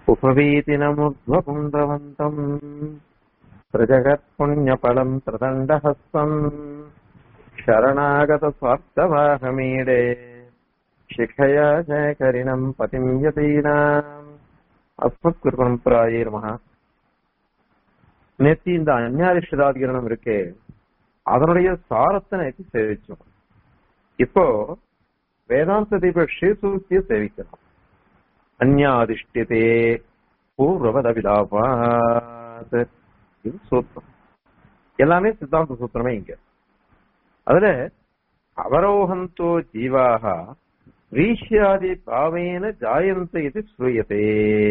उपवीतिनमुद्वपुण्ड्रवन्तम् प्रजगत्पुण्यफलम् प्रदण्डहस्तम् शरणागतस्वार्थवाहमीडे शिखया जयकरिणम् पतिम् यतीनाम् அஸ்மத்குருபரம்பராயே நமக நேற்று இந்த அந்நாதிஷ்டாதிகரணம் இருக்கே அதனுடைய சாரத்தை நேற்று சேவிச்சோம் இப்போ வேதாந்த தீப ஸ்ரீசூத்திய சேவிக்கணும் அந்நாதிஷ்டிதே பூர்வவத விதாபாத் இது சூத்திரம் எல்லாமே சித்தாந்த சூத்திரமே இங்க அதுல அவரோகந்தோ ஜீவாக வீஷ்யாதி பாவேன ஜாயந்த இது ஸ்ரூயதே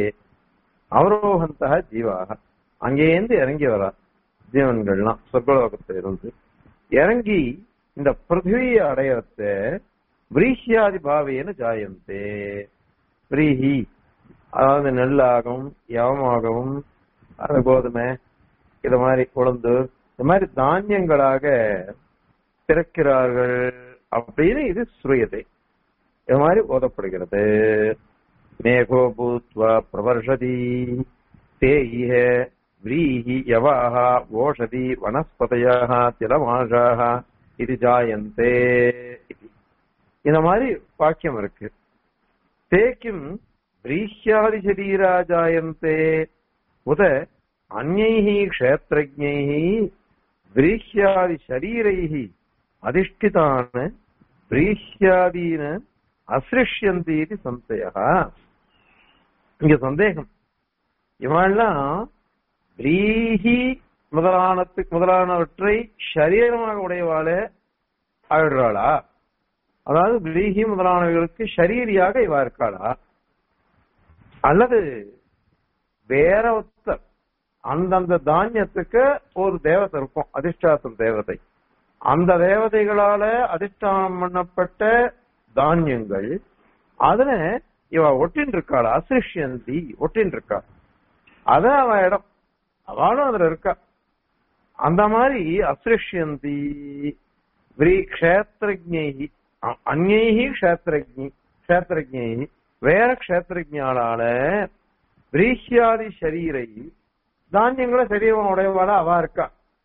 அவரோகந்தா ஜீவாக அங்கேருந்து இறங்கி வரா ஜீவன்கள்லாம் சொர்க்கலோகத்துல இருந்து இறங்கி இந்த பிருத்திவியை அடையறத விரீஷ்யாதி பாவேன ஜாயந்தே விரீஹி அதாவது நெல்லாகவும் யவமாகவும் அது கோதுமை இது மாதிரி உளுந்து இந்த மாதிரி தானியங்களாக பிறக்கிறார்கள் அப்படின்னு இது ஸ்ரூயதை இது மாதிரி ஓதப்படுகிறது மேகோ பூத்வா பிரவர்ஷதி தேயிஹ விரீஹி யவாஹ ஓஷதி வனஸ்பதயாக திலமாஷாக இது ஜாயந்தே இந்த மாதிரி வாக்கியம் இருக்கு தேக்கிம் விரீஹ்யாதி சரீரா ஜாயந்தே உத அந்நைः க்ஷேத்ரஜைः விரீஹ்யாதி சரீரைः அதிஷ்டிதான விரீஹ்யாதீன அசிருஷ்யந்தி இது சந்தேக இங்க சந்தேகம் இவெல்லாம் விரீஹி முதலானத்துக்கு முதலானவற்றை சரீரமாக உடையவாளே ஆயிடுறாளா அதாவது விரீஹி முதலானவர்களுக்கு ஷரீரியாக இவா இருக்காளா அல்லது வேற ஒருத்தர் அந்தந்த தானியத்துக்கு ஒரு தேவதை இருக்கும் அதிஷ்டாத்தம் தேவதை அந்த தேவதைகளால அதிஷ்டானம் பண்ணப்பட்ட தானியங்கள் அதுல இவ ஒட்டின் இருக்காள் அசிருஷ்யந்தி ஒட்டின் இருக்கா அத அவ இடம் அவளும் அதுல இருக்கா அந்த மாதிரி அசிருஷ்யந்தி விரி க்ஷேத்திரஜி அந்நைஹி க்ஷேத்திரஜி க்ஷேத்திரஜி வேற க்ஷேத்திரஜாலால விரீஷ்யாதி சரீரை தானியங்களை சரீரம் உடையவாள அவ இருக்கா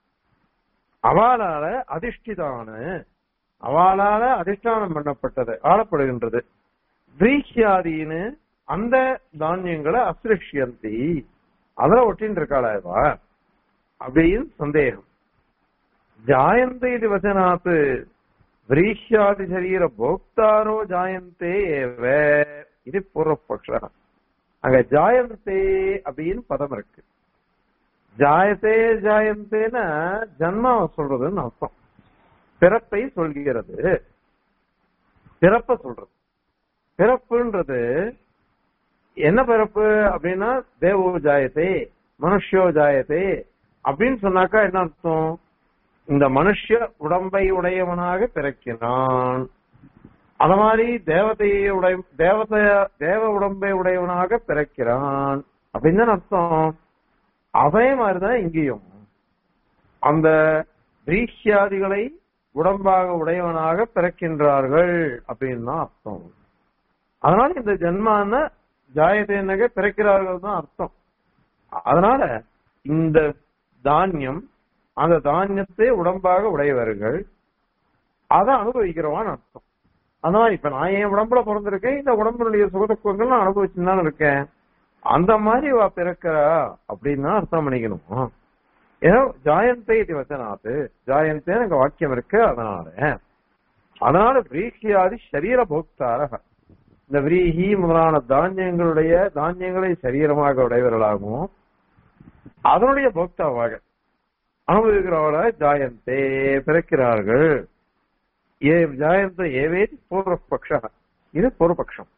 அவளால அதிஷ்டிதான அவளால அதிஷ்டானம் பண்ணப்பட்டது ஆளப்படுகின்றது விரீஷ்யாதின்னு அந்த தானியங்களை அசிருஷ்யந்தி அதுல ஒட்டின்னு இருக்காளா அப்படின்னு சந்தேகம் ஜாயந்தே இது வச்சனாத்து விரீஷ்யாதி சரீர போக்தாரோ ஜாயந்தே ஏவ இது பூர்வபக்ஷ அங்க ஜாயந்தே அப்படின்னு பதம் இருக்கு ஜாயத்தே ஜாயந்தேன ஜன்மாவை சொல்றதுன்னு அர்த்தம் பிறப்பை சொல்கிறது பிறப்ப சொல்றது பிறப்புன்றது என்ன பிறப்பு அப்படின்னா தேவோ ஜாயத்தே மனுஷியோ ஜாயத்தே அப்படின்னு சொன்னாக்கா என்ன அர்த்தம் இந்த மனுஷ உடம்பை உடையவனாக பிறக்கிறான் அத மாதிரி தேவதையை உடைய தேவத தேவ உடம்பை உடையவனாக பிறக்கிறான் அப்படின்னு தான் அர்த்தம் அதே மாதிரிதான் இங்கேயும் அந்த பிரீஷ்யாதிகளை உடம்பாக உடையவனாக பிறக்கின்றார்கள் அப்படின்னு தான் அர்த்தம் அதனால இந்த ஜென்மான ஜாயதேனக பிறக்கிறார்கள் தான் அர்த்தம் அதனால இந்த தானியம் அந்த தானியத்தை உடம்பாக உடையவர்கள் அதை அனுபவிக்கிறவான்னு அர்த்தம் அந்த மாதிரி இப்ப நான் என் உடம்புல பிறந்திருக்கேன் இந்த உடம்புடைய சுகதுக்கங்கள் நான் அனுபவிச்சுன்னு தானே இருக்கேன் அந்த மாதிரி வா பிறக்கிறா அப்படின்னு அர்த்தம் பண்ணிக்கணும் ஏதோ ஜாயந்தே இது வச்சனாத்து ஜாயந்தே எனக்கு வாக்கியம் இருக்கு அதனால அதனால விரீஹியாதி சரீர போக்தாரக இந்த விரீஹி முதலான தானியங்களுடைய தானியங்களை சரீரமாக உடையவர்களாகவும் அதனுடைய போக்தாவாக அனுபவிக்கிறவர்கள ஜாயந்தே பிறக்கிறார்கள் ஏ ஜாயந்த ஏவே பூர்வபக்ஷ இது பூர்வபக்ஷம்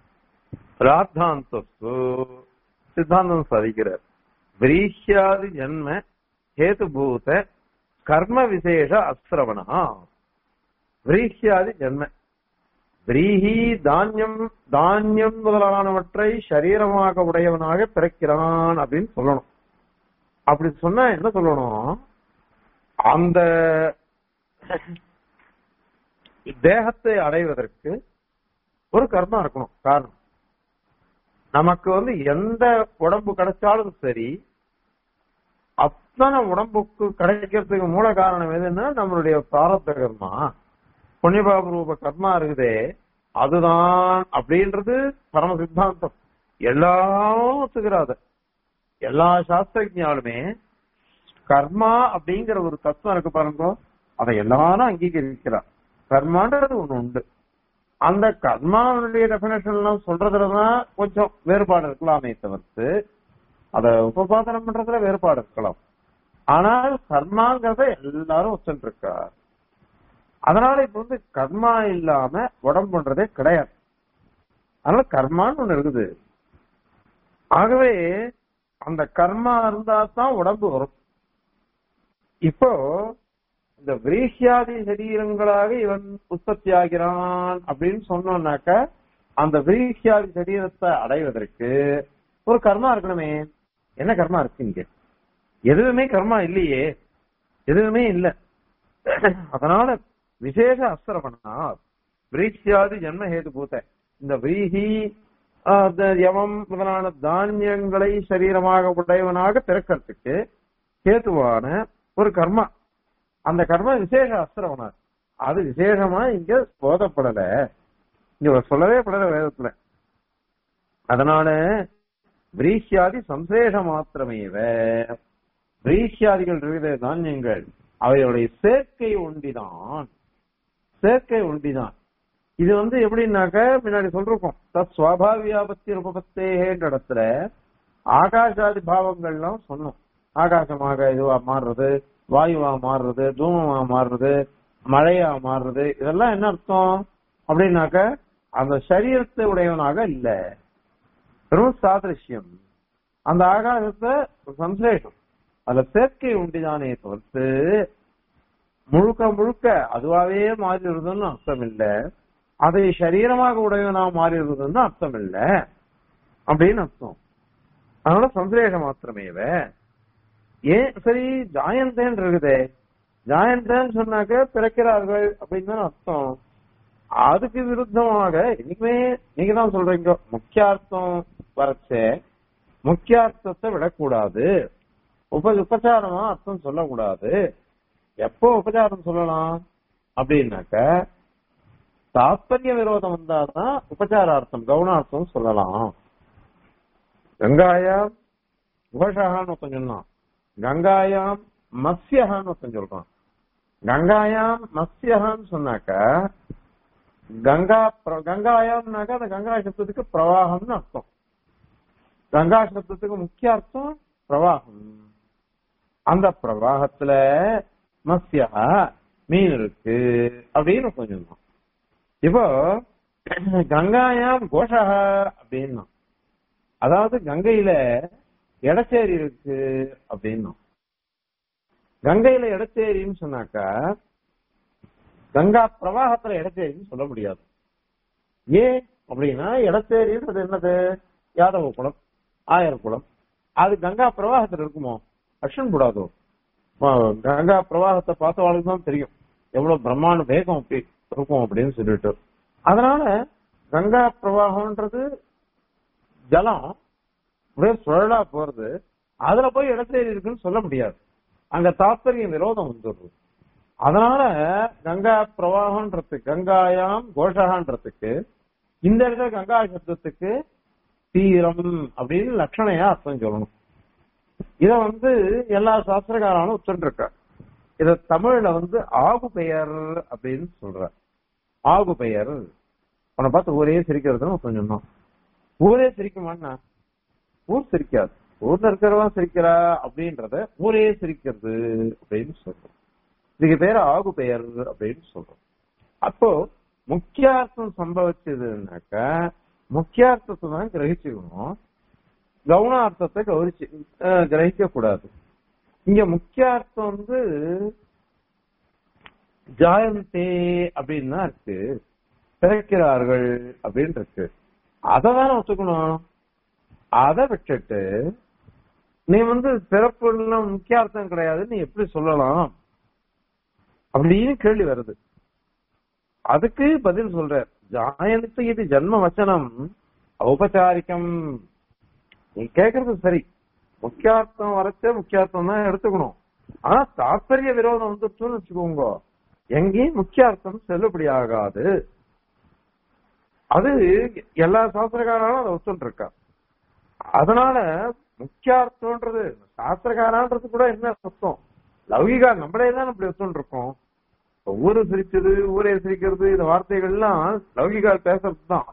ராத்தாந்தஸ்து சித்தாந்தம் சாதிக்கிறார் விரீஷ்யாதி ஜன்ம ஹேதுபூத கர்ம விசேஷ அஸ்ரவணா விரீஷ்யாதி ஜன்ம விரீஹி தானியம் தானியம் முதலானவற்றை சரீரமாக உடையவனாக பிறக்கிறான் அப்படின்னு சொல்லணும் அப்படி சொன்னா என்ன சொல்லணும் அந்த தேகத்தை அடைவதற்கு ஒரு கர்மா இருக்கணும் காரணம் நமக்கு வந்து எந்த உடம்பு கிடைச்சாலும் சரி அத்தனை உடம்புக்கு கிடைக்கிறதுக்கு மூல காரணம் எதுன்னா நம்மளுடைய பிராரத்த கர்மா புண்ணியபாப ரூப கர்மா இருக்குதே அதுதான் அப்படின்றது பரம சித்தாந்தம் எல்லாரும் ஒத்துக்கிறாத எல்லா சாஸ்திரஜாலுமே கர்மா அப்படிங்கிற ஒரு தத்துவம் இருக்கு பாருங்க அதை எல்லாரும் அங்கீகரிக்கிறார் கர்மான்றது ஒண்ணு உண்டு அந்த கர்மாவுடைய டெபினேஷன் எல்லாம் சொல்றதுலதான் கொஞ்சம் வேறுபாடு இருக்கலாமே தவிர்த்து அத உபபாதனம் பண்றதுல வேறுபாடு இருக்கலாம் ஆனால் கர்மாங்கிறத எல்லாரும் ஒத்துட்டு இருக்கார் அதனால இப்ப வந்து கர்மா இல்லாம உடம்புன்றதே கிடையாது அதனால கர்மான்னு ஒண்ணு இருக்குது ஆகவே அந்த கர்மா இருந்தா தான் உடம்பு வரும் இப்போ இந்த விரீஷியாதி சரீரங்களாக இவன் உற்பத்தி ஆகிறான் அப்படின்னு சொன்னோம்னாக்க அந்த விரீஷியாதி சரீரத்தை அடைவதற்கு ஒரு கர்மா இருக்கணுமே என்ன கர்மா இருக்கு இங்க எதுவுமே கர்மா இல்லையே எதுவுமே இல்ல அதனால விசேஷ அஸ்திரமனா விரீஷியாதி ஜென்ம ஹேது பூத்த இந்த விரீஹி ஆஹ், இந்த யமம் முதலான தானியங்களை சரீரமாக உடையவனாக பிறக்கிறதுக்கு கேதுவான ஒரு கர்மா அந்த கர்மா விசேஷ அஸ்திரவனா அது விசேஷமா இங்க போதப்படல இங்க சொல்லவே படல வேதத்துல அதனால விரீஷியாதி சம்சேஷ மாத்திரமேவ விரீஷியாதிகள் இருக்கிற தானியங்கள் அவைகளுடைய சேர்க்கை ஒண்டிதான் சேர்க்கை ஒண்டிதான் இது வந்து எப்படின்னாக்க முன்னாடி சொல்றோம் தத் சுவாபாவியாபத்தி உபபத்தேன்ற இடத்துல ஆகாசாதி பாவங்கள்லாம் சொன்னோம் ஆகாசமாக இதுவா மாறுறது வாயுவா மாறுறது தூமமா மாறுறது மழையா மாறுறது இதெல்லாம் என்ன அர்த்தம் அப்படின்னாக்க அந்த சரீரத்தை உடையவனாக இல்ல வெறும் சாதிருஷ்யம் அந்த ஆகாசத்தை சம்சேஷம் அதுல சேர்க்கை உண்டிதானே தவிர்த்து முழுக்க முழுக்க அதுவாவே மாறி இருந்ததுன்னு அர்த்தம் இல்ல அதை சரீரமாக உடையவனா மாறி இருந்ததுன்னு அர்த்தம் இல்ல அப்படின்னு அர்த்தம் அதனால சம்சேஷம் மாத்திரமேவ ஏன் சரி ஜாயந்தேன் இருக்குதே ஜாயந்தேன்னு சொன்னாக்க பிறக்கிறார்கள் அப்படின்னு தான் அர்த்தம் அதுக்கு விருத்தமாக இன்னைக்குமே நீங்க தான் சொல்றீங்க முக்கியார்த்தம் வரச்சே முக்கியார்த்தத்தை விடக்கூடாது உப உபச்சாரமா அர்த்தம் சொல்லக்கூடாது எப்போ உபச்சாரம் சொல்லலாம் அப்படின்னாக்க தாத்பரிய விரோதம் வந்தாதான் உபச்சாரார்த்தம் கவுனார்த்தம் சொல்லலாம் கங்காயாம் கோஷகான்னு ஒருத்தன் சொன்னான் கங்காயாம் மத்யகான்னு ஒருத்தன் சொல்றான் கங்காயாம் மத்யகான்னு சொன்னாக்க கங்கா பிர- கங்காயாம்னாக்க அந்த கங்கா சப்தத்துக்கு பிரவாகம்னு அர்த்தம் கங்கா சப்தத்துக்கு முக்கிய அர்த்தம் பிரவாகம் அந்த பிரவாகத்துல மத்யா மீன் இருக்கு அப்படின்னு கொஞ்சம் சொன்னான். இப்போ கங்காயாம் கோஷக அப்படின்னா அதாவது கங்கையில எடச்சேரி இருக்கு அப்படின்னா கங்கையில எடச்சேரின்னு சொன்னாக்கா கங்கா பிரவாகத்துல எடச்சேரின்னு சொல்ல முடியாது ஏன் அப்படின்னா எடச்சேரின்றது என்னது யாதவ குளம் ஆயர் குளம் அது கங்கா பிரவாகத்துல இருக்குமோ அக்ஷன் கூடாதோ ஆ, கங்கா பிரவாகத்தை பார்த்தவாளுக்கு தான் தெரியும் எவ்வளவு பிரம்மாண்ட வேகம் அப்படி இருக்கும் அப்படின்னு சொல்லிட்டு அதனால கங்கா பிரவாகம்ன்றது ஜலம் அப்படியே சுழலா போறது அதுல போய் இடத்தேறி இருக்குன்னு சொல்ல முடியாது அங்க தாத்பரியம் விரோதம் வந்துடுது அதனால கங்கா பிரவாகம்ன்றது கங்காயாம் கோஷகான்றதுக்கு இந்த இடத்துல கங்கா சப்தத்துக்கு தீரம் அப்படின்னு லட்சணையா அர்த்தம் சொல்லணும் இத வந்து எல்லா சாஸ்திரகாராலும் ஒத்துருக்க இத தமிழ்ல வந்து ஆகு பெயர் அப்படின்னு சொல்ற ஆகு பெயர் அவனை பார்த்து ஊரே சிரிக்கிறதுன்னு ஒருத்தன் சொன்னான் ஊரே சிரிக்குமான்னா ஊர் சிரிக்காது ஊர்ல இருக்கிறவன் சிரிக்கிறா அப்படின்றத ஊரே சிரிக்கிறது அப்படின்னு சொல்றோம் இதுக்கு பேர் ஆகு பெயர் அப்படின்னு சொல்றோம் அப்போ முக்கியார்த்தம் சம்பவிச்சதுன்னாக்க முக்கியார்த்தத்தை தான் கிரகிச்சுக்கணும் கவுனார்த்தத்தை கவனிச்சு அஹ், கிரகிக்க கூடாது இங்க முக்கியார்த்தம் வந்து ஜாயந்தே அப்படின்னு தான் இருக்கு பிறக்கிறார்கள் அப்படின்னு இருக்கு அதை தானே ஒத்துக்கணும் அதை விட்டுட்டு நீ வந்து பிறப்புல முக்கியார்த்தம் கிடையாது நீ எப்படி சொல்லலாம் அப்படின்னு கேள்வி வருது அதுக்கு பதில் சொல்ற ஜாயந்தி இது ஜன்ம வச்சனம் ஔபச்சாரிக்கம் நீ கேக்குறது சரி முக்கியார்த்தம் வரைச்ச முக்கியார்த்தம் தான் எடுத்துக்கணும் ஆனா தாத்பரிய விரோதம் வந்துச்சுன்னு வச்சுக்கோங்க எங்கேயும் முக்கியார்த்தம் செல்லுபடி ஆகாது அது எல்லா சாஸ்திரக்காரனும் அதை ஒத்துட்டு இருக்கா அதனால முக்கியார்த்தம்ன்றது சாஸ்திரக்காரான்றது கூட என்ன அர்த்தம் லௌகிகா நம்மளே தான் அப்படி ஒத்துட்டு இருக்கோம் ஊரு சிரிச்சது ஊரே சிரிக்கிறது இந்த வார்த்தைகள்லாம் லௌகிகால் பேசுறது தான்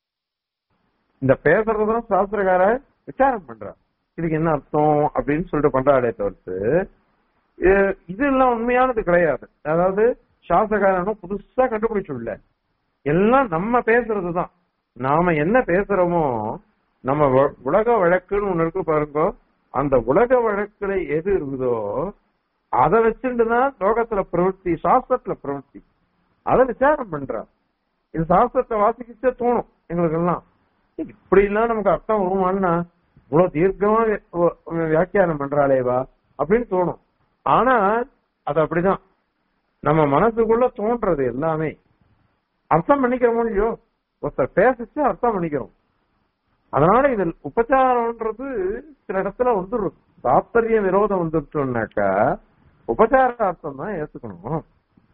இந்த பேசுறதுதான் சாஸ்திரக்கார விசாரம் பண்றார் இதுக்கு என்ன அர்த்தம் அப்படின்னு சொல்லிட்டு பண்றாடே தவிர்த்து இது- இது எல்லாம் உண்மையானது கிடையாது அதாவது சாஸ்திரக்காரனும் புதுசா கண்டுபிடிச்சுள்ள எல்லாம் நம்ம பேசுறதுதான் நாம என்ன பேசுறோமோ நம்ம வ- உலக வழக்குன்னு ஒண்ணு இருக்கு பாருங்க அந்த உலக வழக்குல எது இருக்குதோ அதை வச்சுட்டு தான் லோகத்துல பிரவൃத்தி சாஸ்திரத்துல பிரவൃத்தி அதை விசாரம் பண்றா இது சாஸ்திரத்தை வாசிக்கிச்சே தோணும் எங்களுக்கு எல்லாம் இப்படி எல்லாம் நமக்கு அர்த்தம் வருமானா இவ்வளவு தீர்க்கமா வி- வி- வியாக்கியானம் பண்றாளேவா அப்படின்னு தோணும் ஆனா அது அப்படிதான் நம்ம மனசுக்குள்ள தோன்றது எல்லாமே அர்த்தம் பண்ணிக்கிறோமோ இல்லையோ ஒருத்தர் பேசிச்சு அர்த்தம் பண்ணிக்கிறோம் அதனால இதில் உபச்சாரம்ன்றது சில இடத்துல வந்துடும் தாத்பரிய விரோதம் வந்துட்டோம்னாக்கா உபச்சார அர்த்தம் தான் ஏத்துக்கணும்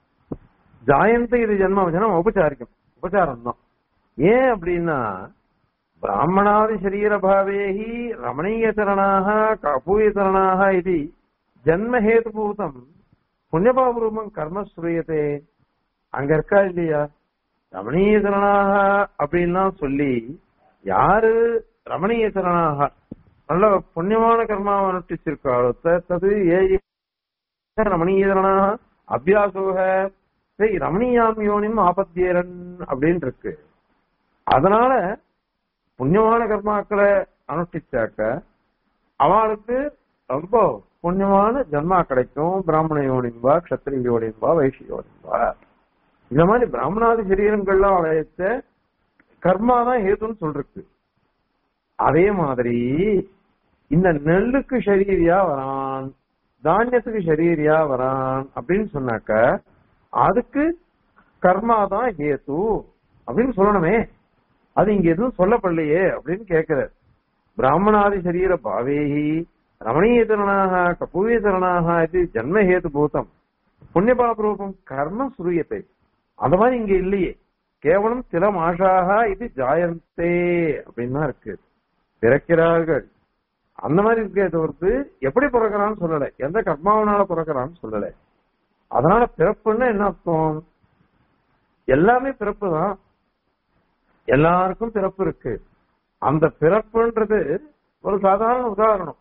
ஜாயந்த இது ஜென்ம வச்சனம் உபச்சாரிக்கம் உபச்சாரம் தான் ஏன் அப்படின்னா பிராமணாதி சரீரபாவேஹி ரமணீயச்சரணாக கபூயச்சரணாக இது ஜன்மஹேதுபூதம் புண்ணியபாபூர்வம் கர்ம சுரியத்தே அங்க இருக்கா இல்லையா ரமணீயச்சரணாக அப்படின்லாம் சொல்லி யாரு ரமணீயச்சரணாக நல்ல புண்ணியமான கர்மாவை அனுஷ்டிச்சிருக்காளோ த- தது ஏ ரமணீயச்சரணாக அபியாசோக சரி ரமணீயாம் யோனிம் ஆபத்தியரன் அப்படின்னு இருக்கு அதனால புண்ணியமான கர்மாக்களை அனுஷ்டிச்சாக்க அவளுக்கு ரொம்ப புண்ணியமான ஜன்மா கிடைக்கும் பிராமண யோனிம்பா கத்திரிய யோனிம்பா வைஷ்ய யோனிம்பா இந்த மாதிரி பிராமணாதி சரீரங்கள்லாம் அழைச்ச கர்மா தான் ஹேதுன்னு சொல்றது அதே மாதிரி இந்த நெல்லுக்கு ஷரீரியா வரான் தானியத்துக்கு ஷரீரியா வரான் அப்படின்னு சொன்னாக்க அதுக்கு கர்மா தான் ஹேது அப்படின்னு சொல்லணுமே அது இங்க எதுவும் சொல்லப்படலையே அப்படின்னு கேட்கிறார் பிராமணாதி சரீர பாவேஹி ரமணீயதரணாக கபூயதரணாக இது ஜன்மஹேது பூதம் புண்ணியபாபரூபம் கர்ம சுரியத்தை அந்த மாதிரி இங்க இல்லையே கேவலம் சில மாஷாக இது ஜாயந்தே அப்படின்னு தான் இருக்கு பிறக்கிறார்கள் அந்த மாதிரி இருக்கே தவிர்த்து எப்படி பிறக்கிறான்னு சொல்லல எந்த கர்மாவனால பிறக்கிறான்னு சொல்லல அதனால பிறப்புன்னா என்ன அர்த்தம் எல்லாமே பிறப்பு தான் எல்லாருக்கும் பிறப்பு இருக்கு அந்த பிறப்புன்றது ஒரு சாதாரண உதாரணம்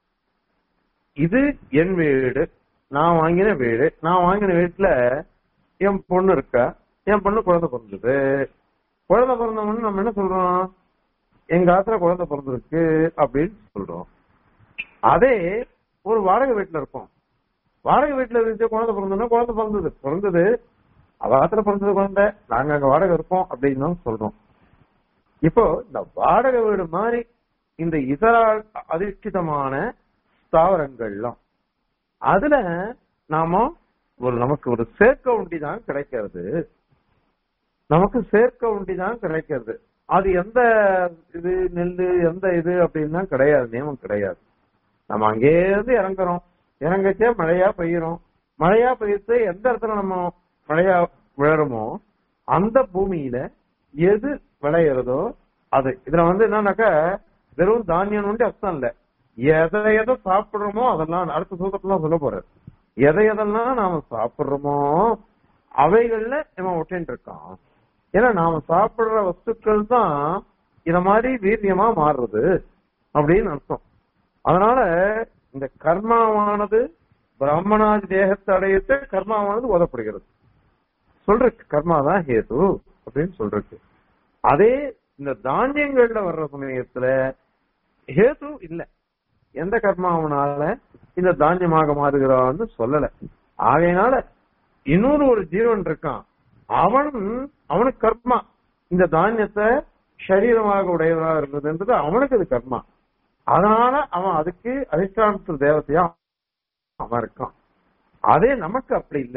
இது என் வீடு நான் வாங்கின வீடு நான் வாங்கின வீட்டுல என் பொண்ணு இருக்கா என் பொண்ணு குழந்தை பிறந்தது குழந்தை பிறந்தவன்னு நம்ம என்ன சொல்றோம் எங்க ஆத்துல குழந்தை பிறந்திருக்கு அப்படின்னு சொல்றோம் அதே ஒரு வாடகை வீட்டுல இருக்கோம் வாடகை வீட்டுல இருந்துச்சு குழந்தை பிறந்ததுன்னா குழந்தை பிறந்தது பிறந்தது அவ ஆத்துல பிறந்தது குழந்தை நாங்க அங்க வாடகை இருக்கோம் அப்படின்னு தான் சொல்றோம் இப்போ இந்த வாடகை வீடு மாதிரி இந்த இதர அதிஷ்டிதமான ஸ்தாவரங்கள்லாம் அதுல நாம ஒரு நமக்கு ஒரு சேர்க்க உண்டி தான் கிடைக்கிறது நமக்கு சேர்க்க உண்டி தான் கிடைக்கிறது அது எந்த இது நெல்லு எந்த இது அப்படின்னு தான் கிடையாது நியமம் கிடையாது நம்ம அங்கே இருந்து இறங்குறோம் இறங்கச்சே மழையா பெய்யுறோம் மழையா பெய்யறது எந்த இடத்துல நம்ம மழையா விழறோமோ அந்த பூமியில எது விளையிறதோ அது இதுல வந்து என்னன்னாக்கா வெறும் தானியம் வந்து அர்த்தம் இல்ல எதை எதை சாப்பிடுறோமோ அதெல்லாம் அடுத்த சூத்திரத்துல சொல்ல போறாரு எதை எதெல்லாம் நாம சாப்பிடுறோமோ அவைகள்ல நம்ம ஒட்டின்னு இருக்கான் ஏன்னா நாம சாப்பிடுற வஸ்துக்கள் தான் இத மாதிரி வீரியமா மாறுறது அப்படின்னு அர்த்தம் அதனால இந்த கர்மாவானது பிராமணாதி தேகத்தை அடையத்து கர்மாவானது உதப்படுகிறது சொல்றக்கு கர்மா தான் ஹேது அப்படின்னு சொல்றக்கு அதே இந்த தானியங்கள்ல வர்ற சமயத்துல ஹேது இல்ல எந்த கர்மாவனால இந்த தானியமாக மாறுகிறான்னு சொல்லல ஆகையினால இன்னொரு ஒரு ஜீவன் இருக்கான் அவன் அவனுக்கு கர்மா இந்த தானியத்தை சரீரமாக உடையவனாக இருக்கிறதுன்றது அவனுக்கு அது கர்மா அதனால அவன் அதுக்கு அதிஷ்டான தேவதையா அவன் இருக்கான் அதே நமக்கு அப்படி இல்ல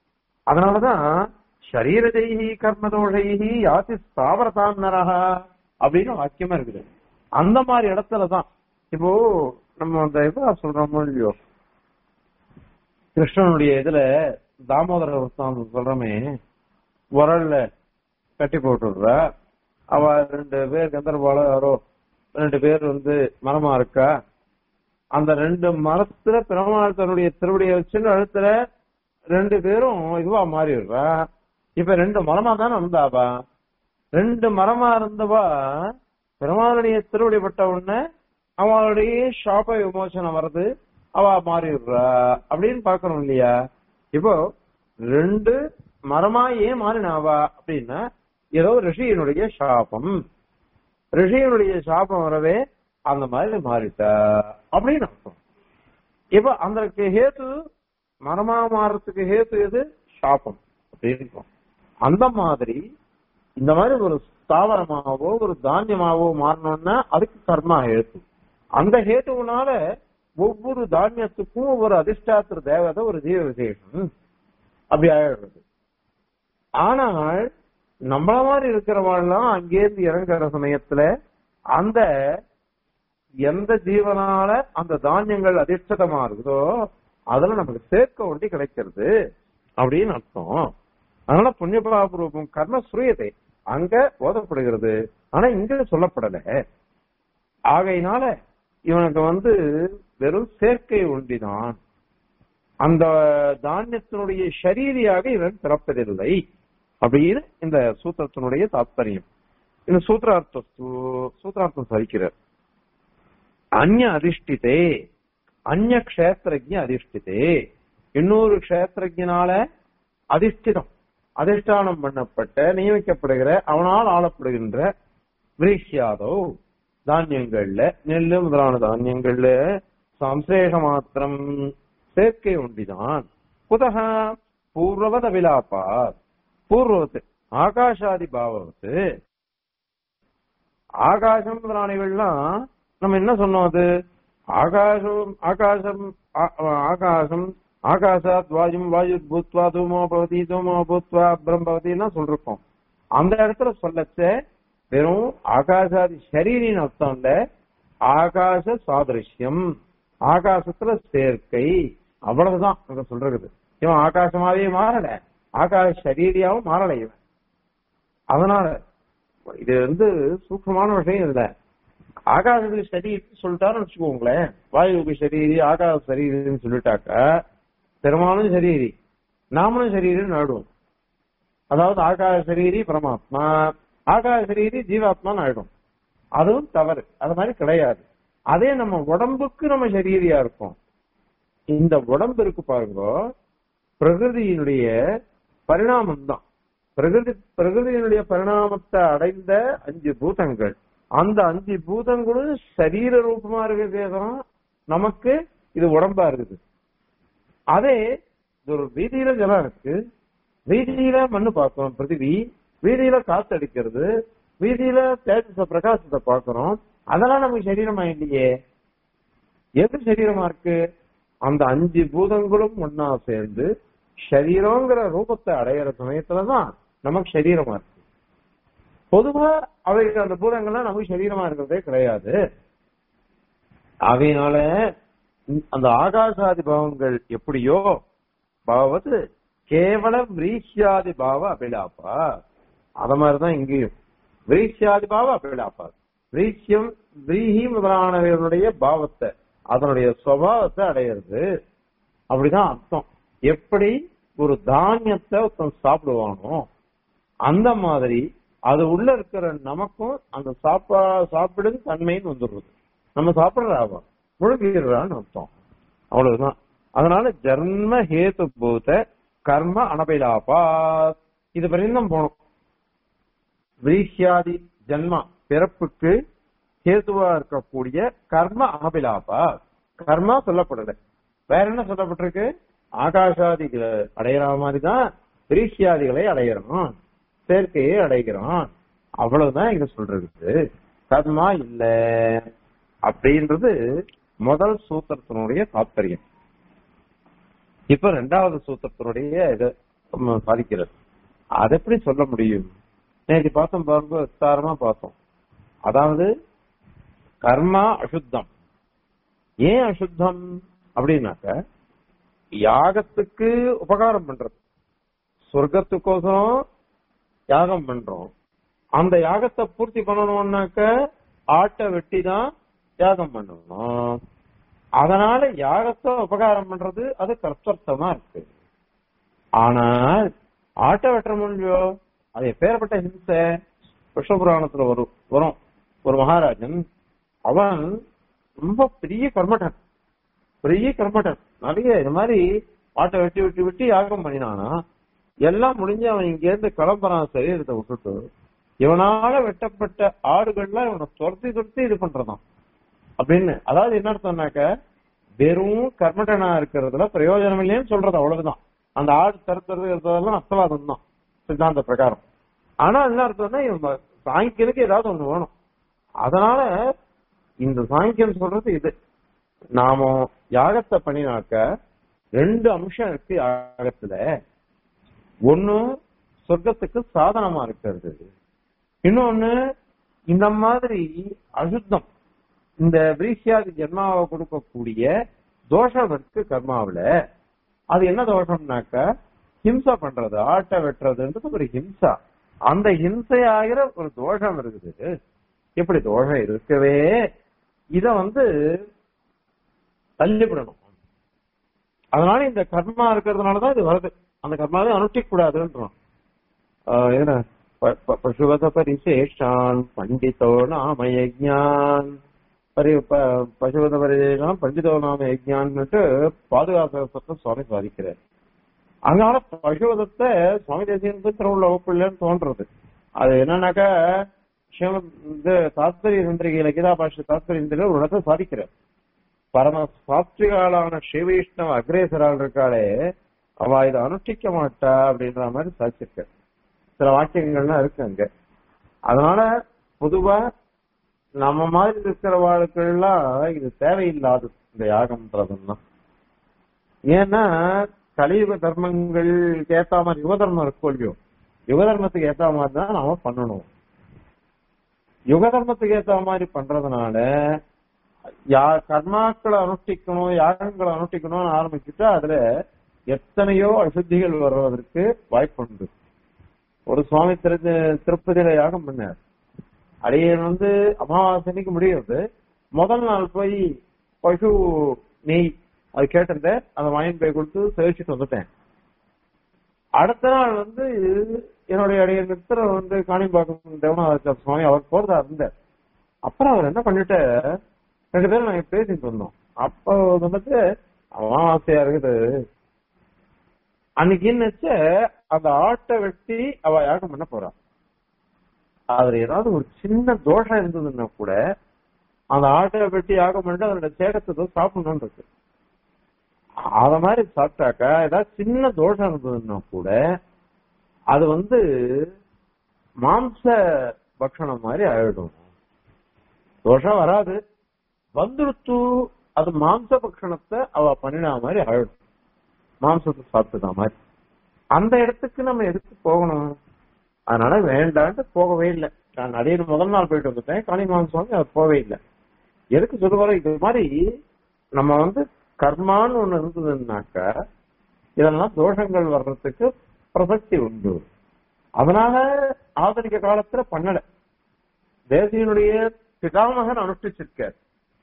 அதனாலதான் சரீரஜைஹி கர்மதோஷைஹி யாதி ஸ்தாவரதான் நரஹா அப்படின்னு வாக்கியமா இருக்குது அந்த மாதிரி இடத்துலதான் இப்போ நம்ம அந்த இதா சொல்றோமோ இல்லையோ கிருஷ்ணனுடைய இதுல தாமோதர வர்த்தம் சொல்றோமே உரல்ல கட்டி போட்டுடுற அவ ரெண்டு பேர் கந்தர்பால யாரோ ரெண்டு பேர் வந்து மரமா இருக்கா அந்த ரெண்டு மரத்துல பெருமாள் தன்னுடைய திருவடியை வச்சுன்னு அழுத்துல ரெண்டு பேரும் இதுவா மாறிடுறா இப்ப ரெண்டு மரமா தானே இருந்தாவா ரெண்டு மரமா இருந்தவா பெருமாளுடைய திருவடி பட்ட உடனே அவளுடைய சாப விமோசனம் வருது அவ மாறிடுறா அப்படின்னு பாக்கணும் இல்லையா இப்போ ரெண்டு மரமா ஏன் மாறினாவா அப்படின்னா ஏதோ ரிஷியினுடைய சாபம் ரிஷியினுடைய சாபம் வரவே அந்த மாதிரி மாறிட்டா அப்படின்னு அர்த்தம் இப்ப அதற்கு ஹேத்து மரமா மாறத்துக்கு ஹேத்து எது சாபம் அப்படின்னு அந்த மாதிரி இந்த மாதிரி ஒரு ஸ்தாவரமாவோ ஒரு தானியமாவோ மாறணும்னா அதுக்கு கர்மா ஹேத்து அந்த ஹேத்துனால ஒவ்வொரு தானியத்துக்கும் ஒவ்வொரு அதிர்ஷ்டாத்திர தேவதை ஒரு ஜீவ விசேஷம் அப்படி ஆயிடுறது ஆனால் நம்மள மாதிரி இருக்கிறவாள்லாம் அங்கேருந்து இறங்குற சமயத்துல அந்த எந்த ஜீவனால அந்த தானியங்கள் அதிர்ஷ்டமா இருக்குதோ அதுல நமக்கு சேர்க்க ஒண்டி கிடைக்கிறது அப்படின்னு அர்த்தம் அதனால புண்ணியபாபூர்வம் கர்ம சுரியதை அங்க ஓதப்படுகிறது ஆனா இங்க சொல்லப்படல ஆகையினால இவனுக்கு வந்து வெறும் சேர்க்கை ஒண்டிதான் அந்த தானியத்தினுடைய ஷரீரியாக இவன் பிறப்பதில்லை அப்படின்னு இந்த சூத்திரத்தினுடைய தாத்பரியம் இந்த சூத்திரார்த்த சூத்திரார்த்தம் சரிக்கிறார் அந்நிய அதிஷ்டிதே அந்நிய கஷேத்திரஜ அதிஷ்டிதே இன்னொரு கஷேத்திரஜனால அதிஷ்டிதம் அதிஷ்டானம் பண்ணப்பட்ட நியமிக்கப்படுகிற அவனால் ஆளப்படுகின்ற விரீஷியாதோ தானியங்கள்ல நெல்லு முதலான தானியங்கள்ல சம்சேஷ மாத்திரம் சேர்க்கை ஒன்றிதான் குதக பூர்வவத விலாபாத் பூர்வத்து ஆகாஷாதி பாவத்து ஆகாசம் முதலானவைகள்லாம் நம்ம என்ன சொன்னோம் அது ஆகாசம் ஆகாசம் ஆகாசம் ஆகாசாத் வாயும் வாயு பூத்வா தூமோ பவதி தூமோ பூத்வா அப்ரம் பவதினா சொல்லிருக்கோம் அந்த இடத்துல சொல்லச்ச வெறும் ஆகாசாதி ஷரீரின் அர்த்தம் இல்ல ஆகாச சாதிருஷ்யம் ஆகாசத்துல சேர்க்கை அவ்வளவுதான் அங்க சொல்றது இவன் ஆகாசமாவே மாறல ஆகாச சரீரியாவும் மாறல இவன் அதனால இது வந்து சூக்மமான விஷயம் இல்ல ஆகாசத்துக்கு சரீரி சொல்லிட்டாருன்னு வச்சுக்கோங்களேன் வாயுவுக்கு சரீரி ஆகாச சரீரின்னு சொல்லிட்டாக்கா பெருமானும் சரீரி நாமளும் சரீரின்னு நாடுவோம் அதாவது ஆகாச சரீரி பரமாத்மா ஆகாச சரீரி ஜீவாத்மான்னு ஆயிடும் அதுவும் தவறு அது மாதிரி கிடையாது அதே நம்ம உடம்புக்கு நம்ம சரீரியா இருக்கோம் இந்த உடம்பு இருக்கு பாருங்க பிரகிருதியினுடைய பரிணாமம் தான் பிரகிருதி பிரகிருதியினுடைய பரிணாமத்தை அடைந்த அஞ்சு பூதங்கள் அந்த அஞ்சு பூதங்களும் சரீர ரூபமா இருக்கிறதும் நமக்கு இது உடம்பா இருக்குது அதே ஒரு வீதியில ஜலம் இருக்கு வீதியில மண்ணு பார்க்கிறோம் பிருத்திவி வீதியில காத்து அடிக்கிறது வீதியில தேஜச பிரகாசத்தை பார்க்கிறோம் அதெல்லாம் நமக்கு சரீரமா இல்லையே எது சரீரமா இருக்கு அந்த அஞ்சு பூதங்களும் ஒன்னா சேர்ந்து சரீரங்கிற ரூபத்தை அடையிற சமயத்துலதான் நமக்கு சரீரமா இருக்கு பொதுவா அவைகள் அந்த பூதங்கள்லாம் நமக்கு சரீரமா இருக்கிறதே கிடையாது அவையினால அந்த ஆகாசாதி பாவங்கள் எப்படியோ பாவது கேவல விரீஷியாதி பாவ அபிலாப்பா அத மாதிரிதான் இங்கேயும் விரீஷியாதி பாவ அபிலாப்பா விரீஷியம் விரீஹி முதலானவர்களுடைய பாவத்தை அதனுடைய சுவாவத்தை அடையிறது அப்படிதான் அர்த்தம் எப்படி ஒரு தானியத்தை ஒருத்தன் சாப்பிடுவானோ அந்த மாதிரி அது உள்ள இருக்கிற நமக்கும் அந்த சாப்பா சாப்பிடுது தன்மைன்னு வந்துடுறது நம்ம சாப்பிடுறாவா முழுகிறான்னு அர்த்தம் அவ்வளவுதான் அதனால ஜன்ம ஹேத்து பூத கர்ம அனபிலாபா இது பரிந்தம் போனோம் விரீஷியாதி ஜன்மா பிறப்புக்கு ஹேதுவா இருக்கக்கூடிய கர்ம அனபிலாபா கர்மா சொல்லப்படல வேற என்ன சொல்லப்பட்டிருக்கு ஆகாஷாதிகளை அடையிற மாதிரிதான் விரீஷியாதிகளை அடையிறோம் சேர்க்கையை அடைகிறோம் அவ்வளவுதான் இங்க சொல்றது கர்மா இல்ல அப்படின்றது முதல் சூத்திரத்தினுடைய தாத்பரியம் இப்ப ரெண்டாவது சூத்திரத்தினுடைய இதை சாதிக்கிறது அது எப்படி சொல்ல முடியும் நேற்று பார்த்தோம் பாருங்க விஸ்தாரமா பார்த்தோம் அதாவது கர்மா அசுத்தம் ஏன் அசுத்தம் அப்படின்னாக்க யாகத்துக்கு உபகாரம் பண்றது சொர்க்கத்துக்கோசரம் யாகம் பண்றோம் அந்த யாகத்தை பூர்த்தி பண்ணணும்னாக்க ஆட்டை வெட்டி தான் யாகம் பண்ணணும் அதனால யாகத்தை உபகாரம் பண்றது அது கர்த்தர்த்தமா இருக்கு ஆனால் ஆட்டை வெட்டுற முடியோ அது எப்பேற்பட்ட ஹிம்சை விஷ்ணபுராணத்துல வரும் வரும் ஒரு மகாராஜன் அவன் ரொம்ப பெரிய கர்மட்டன் பெரிய கர்மட்டன் நிறைய இது மாதிரி ஆட்டை வெட்டி வெட்டி வெட்டி யாகம் பண்ணினானா எல்லாம் முடிஞ்சு அவன் இங்க இருந்து கிளம்புறான் சரீரத்தை விட்டுட்டு இவனால வெட்டப்பட்ட ஆடுகள்லாம் இவனை துரத்தி துரத்தி இது பண்றதாம் அப்படின்னு அதாவது என்ன அர்த்தம்னாக்க வெறும் கர்மட்டனா இருக்கிறதுல பிரயோஜனம் இல்லைன்னு சொல்றது அவ்வளவுதான் அந்த ஆடு தருத்துறது இருக்கிறதெல்லாம் அர்த்தவாதம் தான் சித்தாந்த பிரகாரம் ஆனா என்ன அர்த்தம்னா இவன் சாங்கியனுக்கு ஏதாவது ஒண்ணு வேணும் அதனால இந்த சாங்கியம் சொல்றது இது நாம யாகத்தை பண்ணினாக்க ரெண்டு அம்சம் இருக்கு யாகத்துல ஒண்ணு சொர்க்கத்துக்கு சாதனமா இருக்கிறது இன்னொன்னு இந்த மாதிரி அசுத்தம் இந்த விரீஷியாதி ஜென்மாவை கொடுக்கக்கூடிய தோஷம் இருக்கு கர்மாவில அது என்ன தோஷம்னாக்க ஹிம்சா பண்றது ஆட்டை வெட்டுறதுன்றது ஒரு ஹிம்சா அந்த ஹிம்சையாகிற ஒரு தோஷம் இருக்குது இப்படி தோஷம் இருக்கவே இத வந்து தள்ளிவிடணும் அதனால இந்த கர்மா இருக்கிறதுனாலதான் இது வருது அந்த கர்மாவை அனுஷ்டிக்க கூடாதுன்றோம் ஆஹ் என்ன ப- ப- பசுவத பரிசேஷான் பண்டிதோ நாம யஜ்ஞான் பரி ப- பசுவத பரிசேஷான் பண்டிதோ நாம யஜ்ஞான்னுட்டு பாதுகாப்பு சுவாமி சாதிக்கிறார் அதனால பசுவதத்தை சுவாமி தேசியனுக்கு திருவுள்ள வகுப்புலன்னு தோன்றது அது என்னன்னாக்கா சிவ இது தாத்பரிய சந்திரிகையில கீதா பாஷ தாத்பரிய சந்திரிகையில ஒரு இடத்தை சாதிக்கிறார் பரம சாத்விகாலான ஸ்ரீவைஷ்ணவ அக்ரேசரால் இருக்காளே அவ இதை அனுஷ்டிக்க மாட்டா அப்படின்ற மாதிரி சாதிச்சிருக்க சில வாக்கியங்கள்லாம் இருக்கு அங்க அதனால பொதுவா நம்ம மாதிரி இருக்கிறவாளுக்கெல்லாம் இது தேவையில்லாது இந்த யாகம்ன்றதுன்னா ஏன்னா கலியுக தர்மங்களுக்கு ஏத்த மாதிரி யுக தர்மம் இருக்கும் இல்லையோ யுக தர்மத்துக்கு ஏத்த மாதிரி தான் நாம பண்ணணும் யுக தர்மத்துக்கு ஏத்த மாதிரி பண்றதுனால யா கர்மாக்களை அனுஷ்டிக்கணும் யாகங்களை அனுஷ்டிக்கணும்னு ஆரம்பிச்சுட்டா அதுல எத்தனையோ அசுத்திகள் வருவதற்கு வாய்ப்புண்டு ஒரு சுவாமி திரு திருப்பதியில யாகம் பண்ணார் அடியன் வந்து அமாவாசைக்கு முடியுது முதல் நாள் போய் பசு நெய் அது கேட்டிருந்தேன் அதை வாங்கி போய் கொடுத்து சேவிச்சுட்டு வந்துட்டேன் அடுத்த நாள் வந்து என்னுடைய அடைய மித்திர வந்து காணிம்பாக்கம் தேவனாச்சார சுவாமி அவர் போறதா இருந்தார் அப்புறம் அவர் என்ன பண்ணிட்டு ரெண்டு பேரும் நாங்க பேசிட்டு இருந்தோம் அப்போ வந்துட்டு அமாவாசையா இருக்குது அன்னைக்கு என்னச்ச அந்த ஆட்டை வெட்டி அவ யாகம் பண்ண போறா அதுல ஏதாவது ஒரு சின்ன தோஷம் இருந்ததுன்னா கூட அந்த ஆட்டை வெட்டி யாகம் பண்ணிட்டு அதோட சேகத்தை சாப்பிடணும்னு இருக்கு அத மாதிரி சாப்பிட்டாக்கா ஏதாவது சின்ன தோஷம் இருந்ததுன்னா கூட அது வந்து மாம்ச பக்ஷணம் மாதிரி ஆயிடும் தோஷம் வராது வந்துடுத்து அது மாம்ச பக்ஷணத்தை அவ பண்ணினா மாதிரி ஆயிடும் மாம்சத்தை சாப்பிட்டுதா மாதிரி அந்த இடத்துக்கு நம்ம எதுக்கு போகணும் அதனால வேண்டான்ட்டு போகவே இல்லை நான் நிறைய முதல் நாள் போயிட்டு வந்துட்டேன் காளி மாம்சம் அது போகவே இல்லை எதுக்கு சொல்லுவாரு இது மாதிரி நம்ம வந்து கர்மான்னு ஒண்ணு இருந்ததுன்னாக்க இதெல்லாம் தோஷங்கள் வர்றதுக்கு பிரசக்தி உண்டு அதனால ஆதரிக்க காலத்துல பண்ணல தேசியனுடைய பிதாமகன் அனுஷ்டிச்சிருக்கார்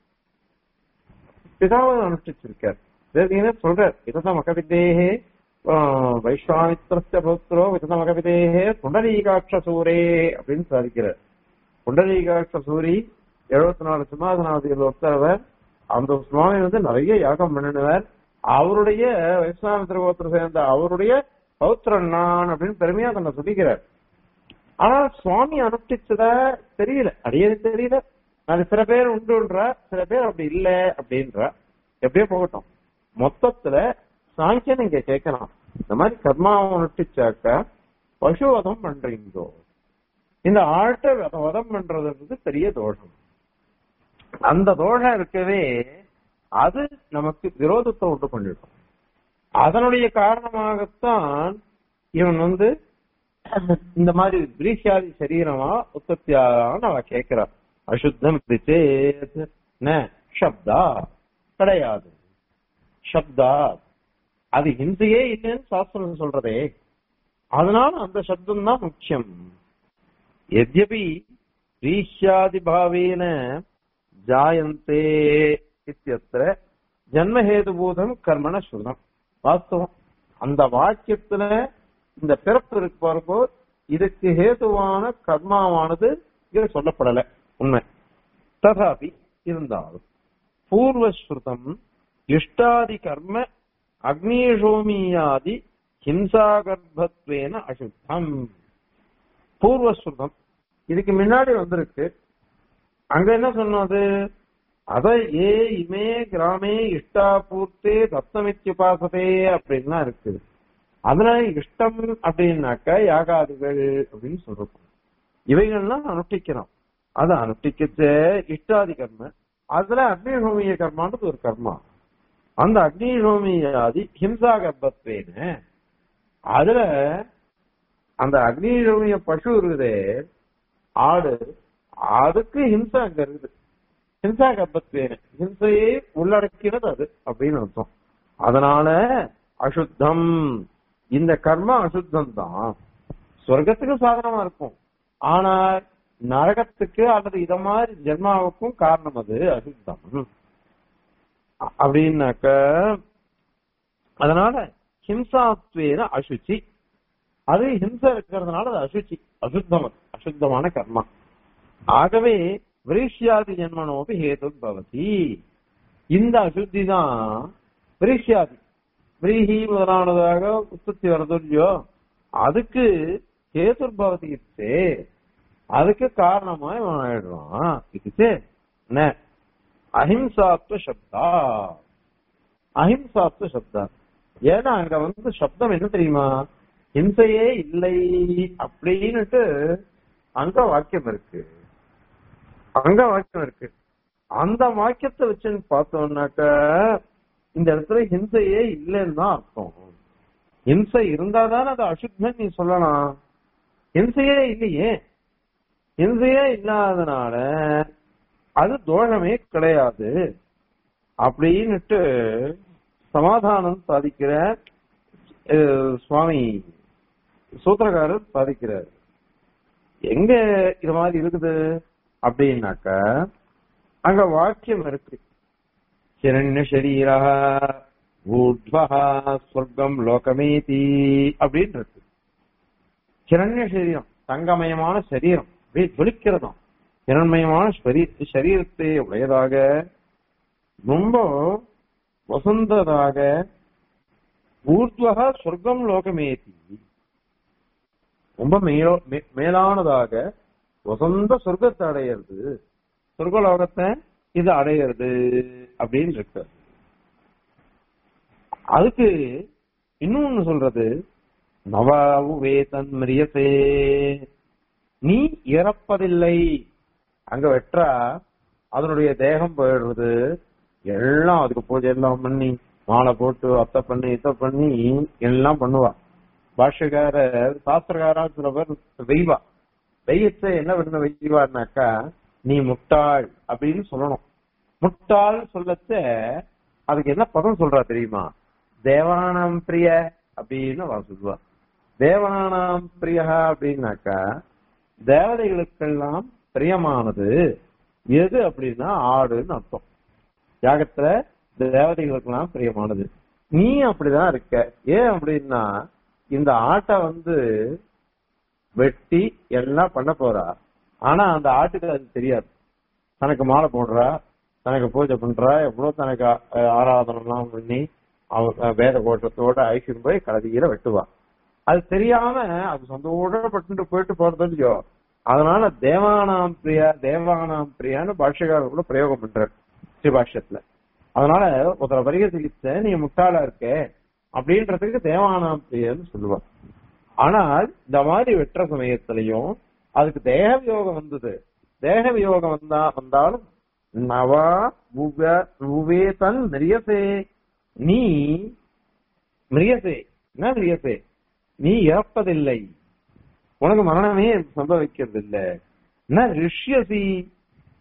பிதாமகன் அனுஷ்டிச்சிருக்கார் தேசியனே சொல்றார் இததான் மகவிதேகே வைஸ்வாமித்திரஸ்ய புத்திரோ விதத மகவிதேகே புண்டரீகாட்ச சூரே அப்படின்னு சாதிக்கிறார் புண்டரீகாட்ச சூரி எழுபத்தி நாலு சிம்மாசனாவதியில் ஒருத்தரவர் அந்த சுவாமி வந்து நிறைய யாகம் பண்ணினவர் அவருடைய வைஸ்வாமித்திர கோத்திரம் சேர்ந்த அவருடைய பௌத்திரன் நான் அப்படின்னு பெருமையா தன்னை சொல்லிக்கிறார் ஆனா சுவாமி அனுஷ்டிச்சத தெரியல அடியது தெரியல அது சில பேர் உண்டுன்றா சில பேர் அப்படி இல்ல அப்படின்றா எப்படியோ போகட்டும் மொத்தத்துல சாங்கியன் இங்க கேட்கலாம் இந்த மாதிரி கர்மாவை அனுஷ்டிச்சாக்க பசுவதம் பண்றீங்கோ இந்த ஆட்டை வத- வதம் பண்றதுன்றது பெரிய தோஷம் அந்த தோஷம் இருக்கவே அது நமக்கு விரோதத்தை உண்டு பண்ணிடும் அதனுடைய காரணமாகத்தான் இவன் வந்து இந்த மாதிரி பிரீஷாதி சரீரமா உற்பத்தி ஆகான்னு அவ கேட்கிறான் அசுத்தம் இது சேத் ந சப்தா கிடையாது சப்தா அது ஹிம்சையே இல்லைன்னு சாஸ்திரம் சொல்றதே அதனால அந்த சப்தம் தான் முக்கியம் எத்யபி ரீஷ்யாதிபாவேன ஜாயந்தே இத்தியத்திர ஜன்மஹேதுபூதம் கர்மண ஸ்ருதம் வாஸ்தவம் அந்த வாக்கியத்துல இந்த பிறப்பு இருக்கு பாருங்கோ இதுக்கு ஹேதுவான கர்மாவானது இங்க சொல்லப்படல உண்மை ததாபி இருந்தாலும் பூர்வஸ்ருதம் இஷ்டாதி கர்ம அக்னிஷோமியாதி ஹிம்சாகர்ப்பத்வேன அசுத்தம் பூர்வஸ்ருதம் இதுக்கு முன்னாடி வந்திருக்கு அங்க என்ன சொன்னது அத ஏ இமே கிராமே இஷ்டாபூர்த்தே தத்தமித்யுபாசதே அப்படின்னா இருக்கு அதனால இஷ்டம் அப்படின்னாக்க யாகாதிகள் அப்படின்னு சொல்றோம் இவைகள்லாம் அனுஷ்டிக்கிறோம் அதை அனுஷ்டிக்கச்ச இஷ்டாதி கர்ம அதுல அக்னிஹோமிய கர்மான்றது ஒரு கர்மா அந்த அக்னிஹோமியாதி ஹிம்சா கர்ப்பத்வேன அதுல அந்த அக்னிஹோமிய பசு இருக்குதே ஆடு அதுக்கு ஹிம்சா அங்க இருக்குது ஹிம்சா கர்ப்பத்வேன ஹிம்சையை உள்ளடக்கினது அது அப்படின்னு அர்த்தம் அதனால அசுத்தம் இந்த கர்மா அசுத்தம் தான் சொர்க்கத்துக்கு சாதனமா இருக்கும் ஆனா நரகத்துக்கு அல்லது இத மாதிரி ஜென்மாவுக்கும் காரணம் அது அசுத்தம் அ- அப்படின்னாக்க அதனால ஹிம்சாத்வேன அசுச்சி அது ஹிம்சை இருக்கிறதுனால அது அசுச்சி அசுத்தம் அது. அசுத்தமான கர்மா ஆகவே விரீஷ்யாதி ஜென்மனோபி ஹேது பவதி இந்த அசுத்தி தான் விரீஷ்யாதி விரீஹி முதலானதாக உற்பத்தி வருது இல்லையோ அதுக்கு ஹேதுர்பவதி இச்சே அதுக்கு காரணமா இவன் ஆயிடுவான் இதுச்சு என்ன அஹிம்சாத்வ சப்தா அஹிம்சாத்வ சப்தா ஏன்னா அங்க வந்து சப்தம் என்ன தெரியுமா ஹிம்சையே இல்லை அப்படின்னுட்டு அங்க வாக்கியம் இருக்கு அங்க வாக்கியம் இருக்கு அந்த வாக்கியத்தை வச்சு பார்த்தோம்னாக்க இந்த இடத்துல ஹிம்சையே இல்லைன்னு தான் அர்த்தம் ஹிம்சை இருந்தாதானே அது அசுத்தம் நீ சொல்லலாம் ஹிம்சையே இல்லையே ஹிம்சையே இல்லாதனால அது தோஷமே கிடையாது அப்படின்னுட்டு சமாதானம் சாதிக்கிற அஹ், சுவாமி சூத்திரக்காரர் சாதிக்கிறார் எங்க இது மாதிரி இருக்குது அப்படின்னாக்க அங்க வாக்கியம் இருக்கு ஹிரண்ய சரீரா ஊர்த்வா சொர்க்கம் லோகமேதி அப்படின்னு இருக்கு ஹிரண்ய சரீரம் தங்கமயமான சரீரம் அப்படியே ஜொலிக்கிறதாம் ஹிரண்மயமான ஸ்வரி- சரீரத்தை உடையதாக ரொம்ப வசந்ததாக ஊர்த்வகா சொர்க்கம் லோகமேதி ரொம்ப மேலோ மே- மேலானதாக வசந்த சொர்க்கத்தை அடையிறது சொர்க்க லோகத்தை இது அடையிறது அப்படின்னு இருக்கு அதுக்கு இன்னொன்னு சொல்றது நவாவு வேதன் மிரியசே நீ இறப்பதில்லை அங்க வெற்றா அதனுடைய தேகம் போயிடுறது எல்லாம் அதுக்கு பூஜை எல்லாம் பண்ணி மாலை போட்டு அத்தை பண்ணி இத்தை பண்ணி எல்லாம் பண்ணுவா பாஷ்யக்காரர் சாஸ்திரக்காரா சில பேர் வெய்வா வெய்யத்தை என்ன பண்ண வெய்வார்னாக்கா நீ முட்டாள் அப்படின்னு சொல்லணும் முட்டாள் சொல்லச்ச அதுக்கு என்ன பதம் சொல்றா தெரியுமா தேவானாம் பிரிய அப்படின்னு அவ சொல்லுவா தேவானாம் பிரியா அப்படின்னாக்கா தேவதைகளுக்கெல்லாம் பிரியமானது எது அப்படின்னா ஆடுன்னு அர்த்தம் யாகத்துல தேவதைகளுக்கெல்லாம் பிரியமானது நீ அப்படிதான் இருக்க ஏன் அப்படின்னா இந்த ஆட்டை வந்து வெட்டி எல்லாம் பண்ண போறா ஆனா அந்த ஆட்டுக்கு அது தெரியாது தனக்கு மாலை போடுறா தனக்கு பூஜை பண்றா எவ்வளவு தனக்கு அஹ், ஆராதனைலாம் பண்ணி அவ வேத கோட்டத்தோட ஐக்கியம் போய் கலதியில வெட்டுவா அது தெரியாம அது சந்தோஷப்பட்டு போயிட்டு போறது இல்லையோ அதனால தேவானாம் பிரியா தேவானாம் பிரியான்னு பாஷ்யக்காரர் கூட பிரயோகம் பண்றாரு ஸ்ரீபாஷ்யத்துல அதனால ஒருத்தர பரிகசிக்கிச்ச நீ முட்டாளா இருக்க அப்படின்றதுக்கு தேவானாம் பிரியன்னு சொல்லுவார் ஆனால் இந்த மாதிரி வெற்ற சமயத்திலையும் அதுக்கு தேக வியோகம் வந்தது தேக வியோகம் வந்தா வந்தாலும் நவா உவ- உவேதன் மிரியசே நீ மிரியசே என்ன மிரியசே நீ இறப்பதில்லை உனக்கு மரணமே சம்பவிக்கிறது இல்ல என்ன ரிஷ்யசி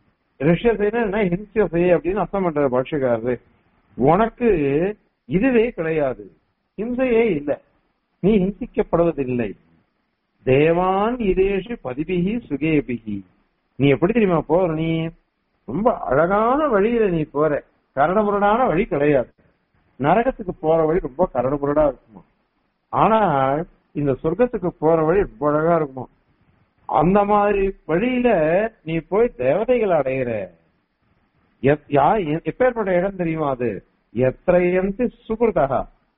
ரிஷசேனா ஹிம்சசே அப்படின்னு அர்த்தம் பண்ற பாஷக்காரரு உனக்கு இதுவே கிடையாது ஹிம்சையே இல்லை நீ ஹிம்சிக்கப்படுவதில்லை தேவான் இதேஷு பதிபிகி சுகேபிகி நீ எப்படி தெரியுமா போற நீ ரொம்ப அழகான வழியில நீ போற கரடுமுரடான வழி கிடையாது நரகத்துக்கு போற வழி ரொம்ப கரடுமுரடா இருக்குமா ஆனால் இந்த சொர்க்கத்துக்கு போற வழி ரொம்ப அழகா இருக்குமா அந்த மாதிரி வழியில நீ போய் தேவதைகளை அடையிற எத்- யா- எ- எப்பேற்பட்ட இடம் தெரியுமா அது எத்தையந்தி சுகிருதா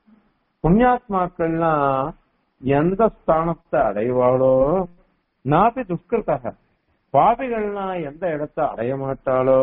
புண்ணியாத்மாக்கள்லாம் எந்த ஸ்தானத்தை அடைவாளோ நாபி துஷ்கிருதக பாபிகள்லாம் எந்த இடத்தை அடைய மாட்டாளோ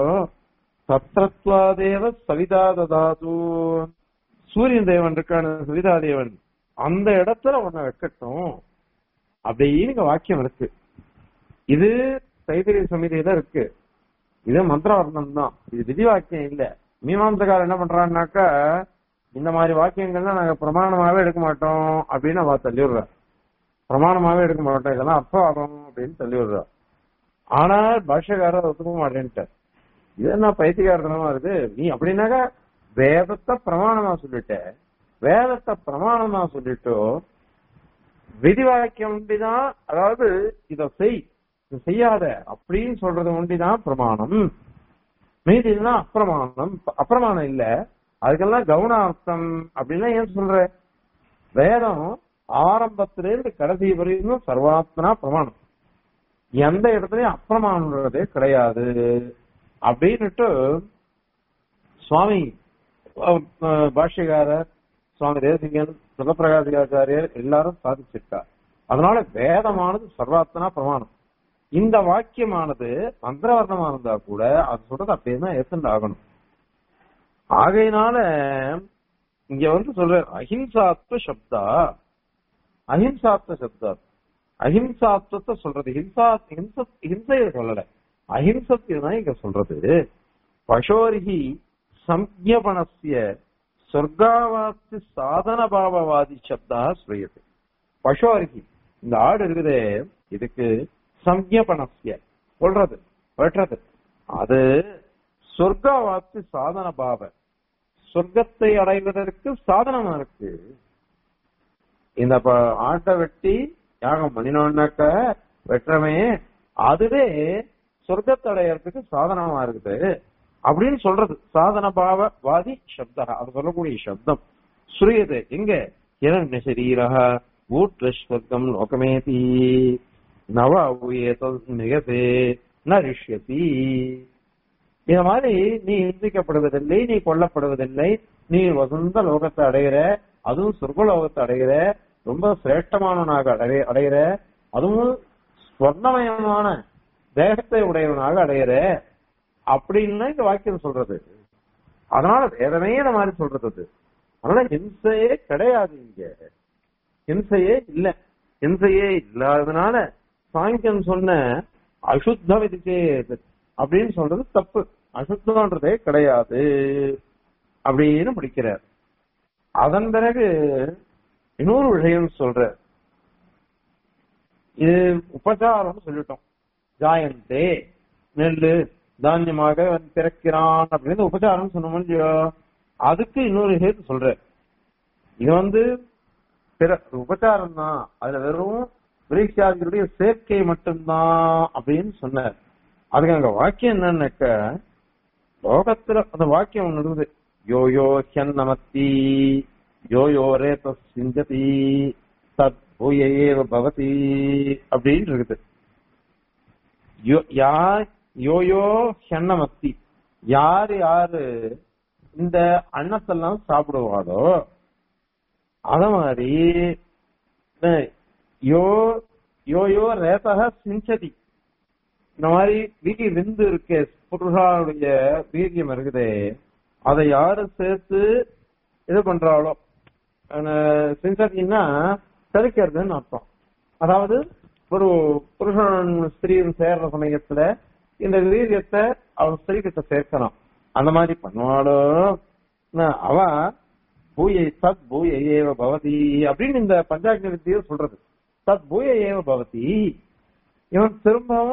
சத்ரத்வாதேவ சவிதா ததாது சூரியன் தேவன் இருக்கான சவிதா தேவன் அந்த இடத்துல உன்னை வைக்கட்டும் அப்படின்னு இங்க வாக்கியம் இருக்கு இது தைத்திரிய சமிதியில இருக்கு இது மந்திரவர்ணம் தான் இது விதி வாக்கியம் இல்ல மீமாம்சக்காரர் என்ன பண்றான்னாக்கா இந்த மாதிரி வாக்கியங்கள்லாம் நாங்க பிரமாணமாவே எடுக்க மாட்டோம் அப்படின்னு அவ தள்ளி விடுறா பிரமாணமாவே எடுக்க மாட்டோம் இதெல்லாம் அர்த்தவாதம் அப்படின்னு தள்ளி விடுறா ஆனால் பாஷ்யக்காரர் ஒத்துக்க மாட்டேன்ட்டார் இது என்ன பைத்தியகாரத்தனமா இருக்கு நீ அப்படின்னாக்கா வேதத்தை பிரமாணமா சொல்லிட்ட வேதத்தை பிரமாணமா சொல்லிட்டோ விதி வாக்கியம் ஒண்டிதான் அதாவது இத செய் இத செய்யாத அப்படின்னு சொல்றது ஒண்டிதான் பிரமாணம் மீதி எல்லாம் அப்பிரமாணம் அப்பிரமாணம் இல்ல அதுக்கெல்லாம் கவுனார்த்தம் அப்படின்னா ஏன் சொல்ற வேதம் ஆரம்பத்திலிருந்து கடைசி வரையும் சர்வாத்மனா பிரமாணம் எந்த இடத்துலயும் அப்பிரமாணம்ன்றதே கிடையாது அப்படின்னுட்டு சுவாமி அஹ், அஹ், பாஷ்யக்காரர் சுவாமி தேசிகன் சுகப்பிரகாசிகாச்சாரியர் எல்லாரும் சாதிச்சிருக்கார் அதனால வேதமானது சர்வாத்மனா பிரமாணம் இந்த வாக்கியமானது மந்திரவர்ணமா இருந்தா கூட அது சொல்றது அப்படியே தான் ஏத்துண்டு ஆகணும் ஆகையினால இங்க வந்து சொல்ற அஹிம்சாத்வ சப்தா அஹிம்சாத்வ சப்தா அஹிம்சாத்வத்தை சொல்றது ஹிம்சா ஹிம்ச ஹிம்சையை சொல்லல அஹிம்சத்தை தான் இங்க சொல்றது பசோரிகி சம்யபனசிய சொர்க்காவாசி சாதன பாவவாதி சப்தா ஸ்ரீயது பசோரிகி இந்த ஆடு இருக்குதே இதுக்கு சம்யபனசிய சொல்றது வெட்டுறது அது சொர்க்காவாசி சாதன பாவ சொர்க்கத்தை அடைவதற்கு சாதனமா இருக்கு இந்த ப- ஆட்டை வெட்டி யாகம் பண்ணினோம்னாக்க வெற்றமே அதுவே சொர்க்கத்தை அடையறதுக்கு சாதனமா இருக்குது அப்படின்னு சொல்றது சாதன பாவ வாதி சப்தா அது சொல்லக்கூடிய சப்தம் சுரியது எங்க இரண்ய சரீரக ஊற்றஸ்வர்க்கம் லோகமேதி நவ உயேத மிகதே நரிஷ்யதி இந்த மாதிரி நீ இந்திக்கப்படுவதில்லை நீ கொல்லப்படுவதில்லை நீ வசந்த லோகத்தை அடைகிற அதுவும் சொர்க்கலோகத்தை அடைகிற ரொம்ப சிரேஷ்டமானவனாக அடைய அடைகிற அதுவும் ஸ்வர்ணமயமான தேகத்தை உடையவனாக அடைகிற அப்படின்னு இந்த வாக்கியம் சொல்றது அதனால வேதமே இந்த மாதிரி சொல்றது அது அதனால ஹிம்சையே கிடையாது இங்க ஹிம்சையே இல்ல ஹிம்சையே இல்லாததுனால சாங்கியம் சொன்ன அசுத்த விதிச்சே அப்படின்னு சொல்றது தப்பு அசுத்தம்ன்றதே கிடையாது அப்படின்னு முடிக்கிறார் அதன் பிறகு இன்னொரு விஷயம் சொல்ற இது உபச்சாரம் சொல்லிட்டோம் ஜாயந்தே நெல்லு தானியமாக அவன் பிறக்கிறான் அப்படின்னு உபச்சாரம் சொன்னோம் இல்லையோ அதுக்கு இன்னொரு ஹேத்து சொல்ற இது வந்து பிற உபச்சாரம் தான் அதுல வெறும் விரீட்சாதிகளுடைய சேர்க்கை மட்டும்தான் அப்படின்னு சொன்னார் அதுக்கு அங்க வாக்கியம் என்னன்னாக்க லோகத்துல அந்த வாக்கியம் ஒண்ணு இருக்குது யோ யோ ஹியன் நமத்தி யோ யோ ரேத சிஞ்சதி தத் பூயேவ பவதி அப்படின்னு இருக்குது யோ- யா- யோ யோ ஹென்னமத்தி யாரு யாரு இந்த அன்னத்தெல்லாம் சாப்பிடுவாளோ அத மாதிரி அஹ், யோ யோ யோ ரேதக சிஞ்சதி இந்த மாதிரி வீதி விந்து இருக்கே புருஷாவுடைய வீரியம் இருக்குதே அதை யாரு சேர்த்து இது பண்றாளோ அஹ், சிஞ்சதின்னா செதுக்கிறதுன்னு அர்த்தம் அதாவது ஒரு புருஷன் ஸ்திரீயும் சேர்ற சமயத்துல இந்த வீரியத்தை அவன் ஸ்திரீகிட்ட சேர்க்கணும் அந்த மாதிரி பண்ணுவாளோ ந- அவ பூயை சத் பூய ஏவ பவதி அப்படின்னு இந்த பஞ்சாக்னி வித்தியை சொல்றது சத் பூய ஏவ பவதி இவன் திரும்பவும்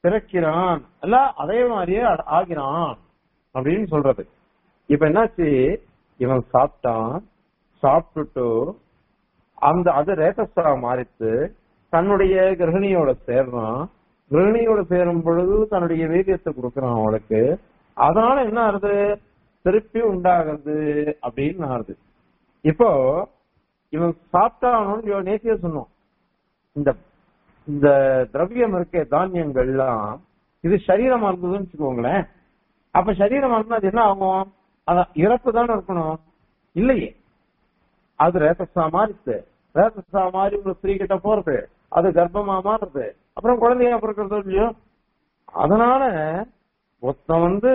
பிறக்கிறான் இல்ல அதே மாதிரியே அட- ஆகிறான் அப்படின்னு சொல்றது இப்ப என்னாச்சு இவன் சாப்பிட்டான் சாப்பிட்டுட்டு அந்த அது ரேதஸா மாறித்து தன்னுடைய கிரகணியோட சேர்றான் கிரகணியோட சேரும் பொழுது தன்னுடைய வீரியத்தை கொடுக்கறான் அவளுக்கு அதனால என்ன ஆகுது திருப்பி உண்டாகிறது அப்படின்னு ஆகுது இப்போ இவன் சாப்பிட்டானு நேத்தியே சொன்னோம் இந்த இந்த திரவியம் இருக்க தானியங்கள்லாம் இது சரீரமா இருந்ததுன்னு வச்சுக்கோங்களேன் அப்ப சரீரமா இருந்தா அது என்ன ஆகும் அதான் இறப்பு தானே இருக்கணும் இல்லையே அது ரேசஸா மாறிச்சு ரேசஸா மாறி ஒரு ஸ்திரீ கிட்ட போறது அது கர்ப்பமா மாறுறது அப்புறம் குழந்தையா பிறக்கிறது இல்லையோ அதனால ஒருத்தன் வந்து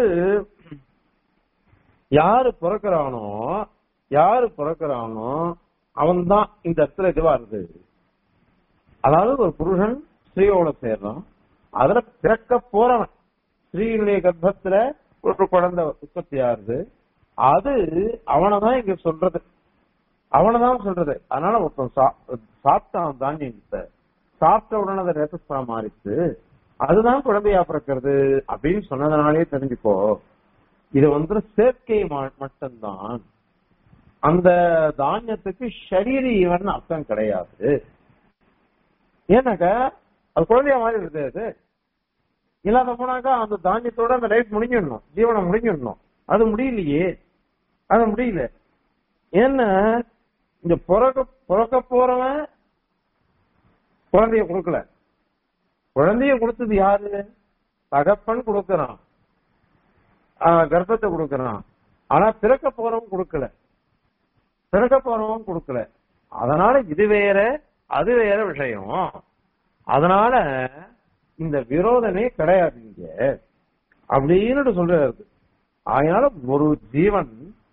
யாரு பிறக்கிறானோ யாரு பிறக்கிறானோ அவன் தான் இந்த இடத்துல இதுவா இருக்கு அதாவது ஒரு புருஷன் ஸ்திரீயோட சேர்றான் அதுல பிறக்க போறவன் ஸ்திரீயினுடைய கர்ப்பத்துல ஒரு குழந்தை உற்பத்தி ஆகுது அது அவனை தான் இங்க சொல்றது அவனை தான் சொல்றது அதனால ஒருத்தன் சா- சாப்பிட்டான் தானியத்தை சாப்பிட்ட உடனே அதை ரேசஸா மாறிச்சு அதுதான் குழந்தையா பிறக்கிறது அப்படின்னு சொன்னதுனாலே தெரிஞ்சுக்கோ இது வந்து சேர்க்கை மா- மட்டும்தான் அந்த தானியத்துக்கு ஷரீரி இவன் அர்த்தம் கிடையாது ஏன்னாக்கா அது குழந்தையா மாறி இருக்கு அது இல்லாத போனாக்கா அந்த தானியத்தோட அந்த லைஃப் முடிஞ்சிடணும் ஜீவனம் முடிஞ்சிடணும் அது முடியலையே அது முடியல ஏன்னா இந்த பிறக்க பிறக்க போறவன் குழந்தைய கொடுக்கல குழந்தைய கொடுத்தது யாரு தகப்பன் கொடுக்கறான் ஆஹ் கர்ப்பத்தை கொடுக்கறான் ஆனா பிறக்க போறவன் கொடுக்கல பிறக்க போறவன் கொடுக்கல அதனால இது வேற அது வேற விஷயம் அதனால இந்த விரோதமே கிடையாது இங்க அப்படின்னு சொல்றாரு அதனால ஒரு ஜீவன்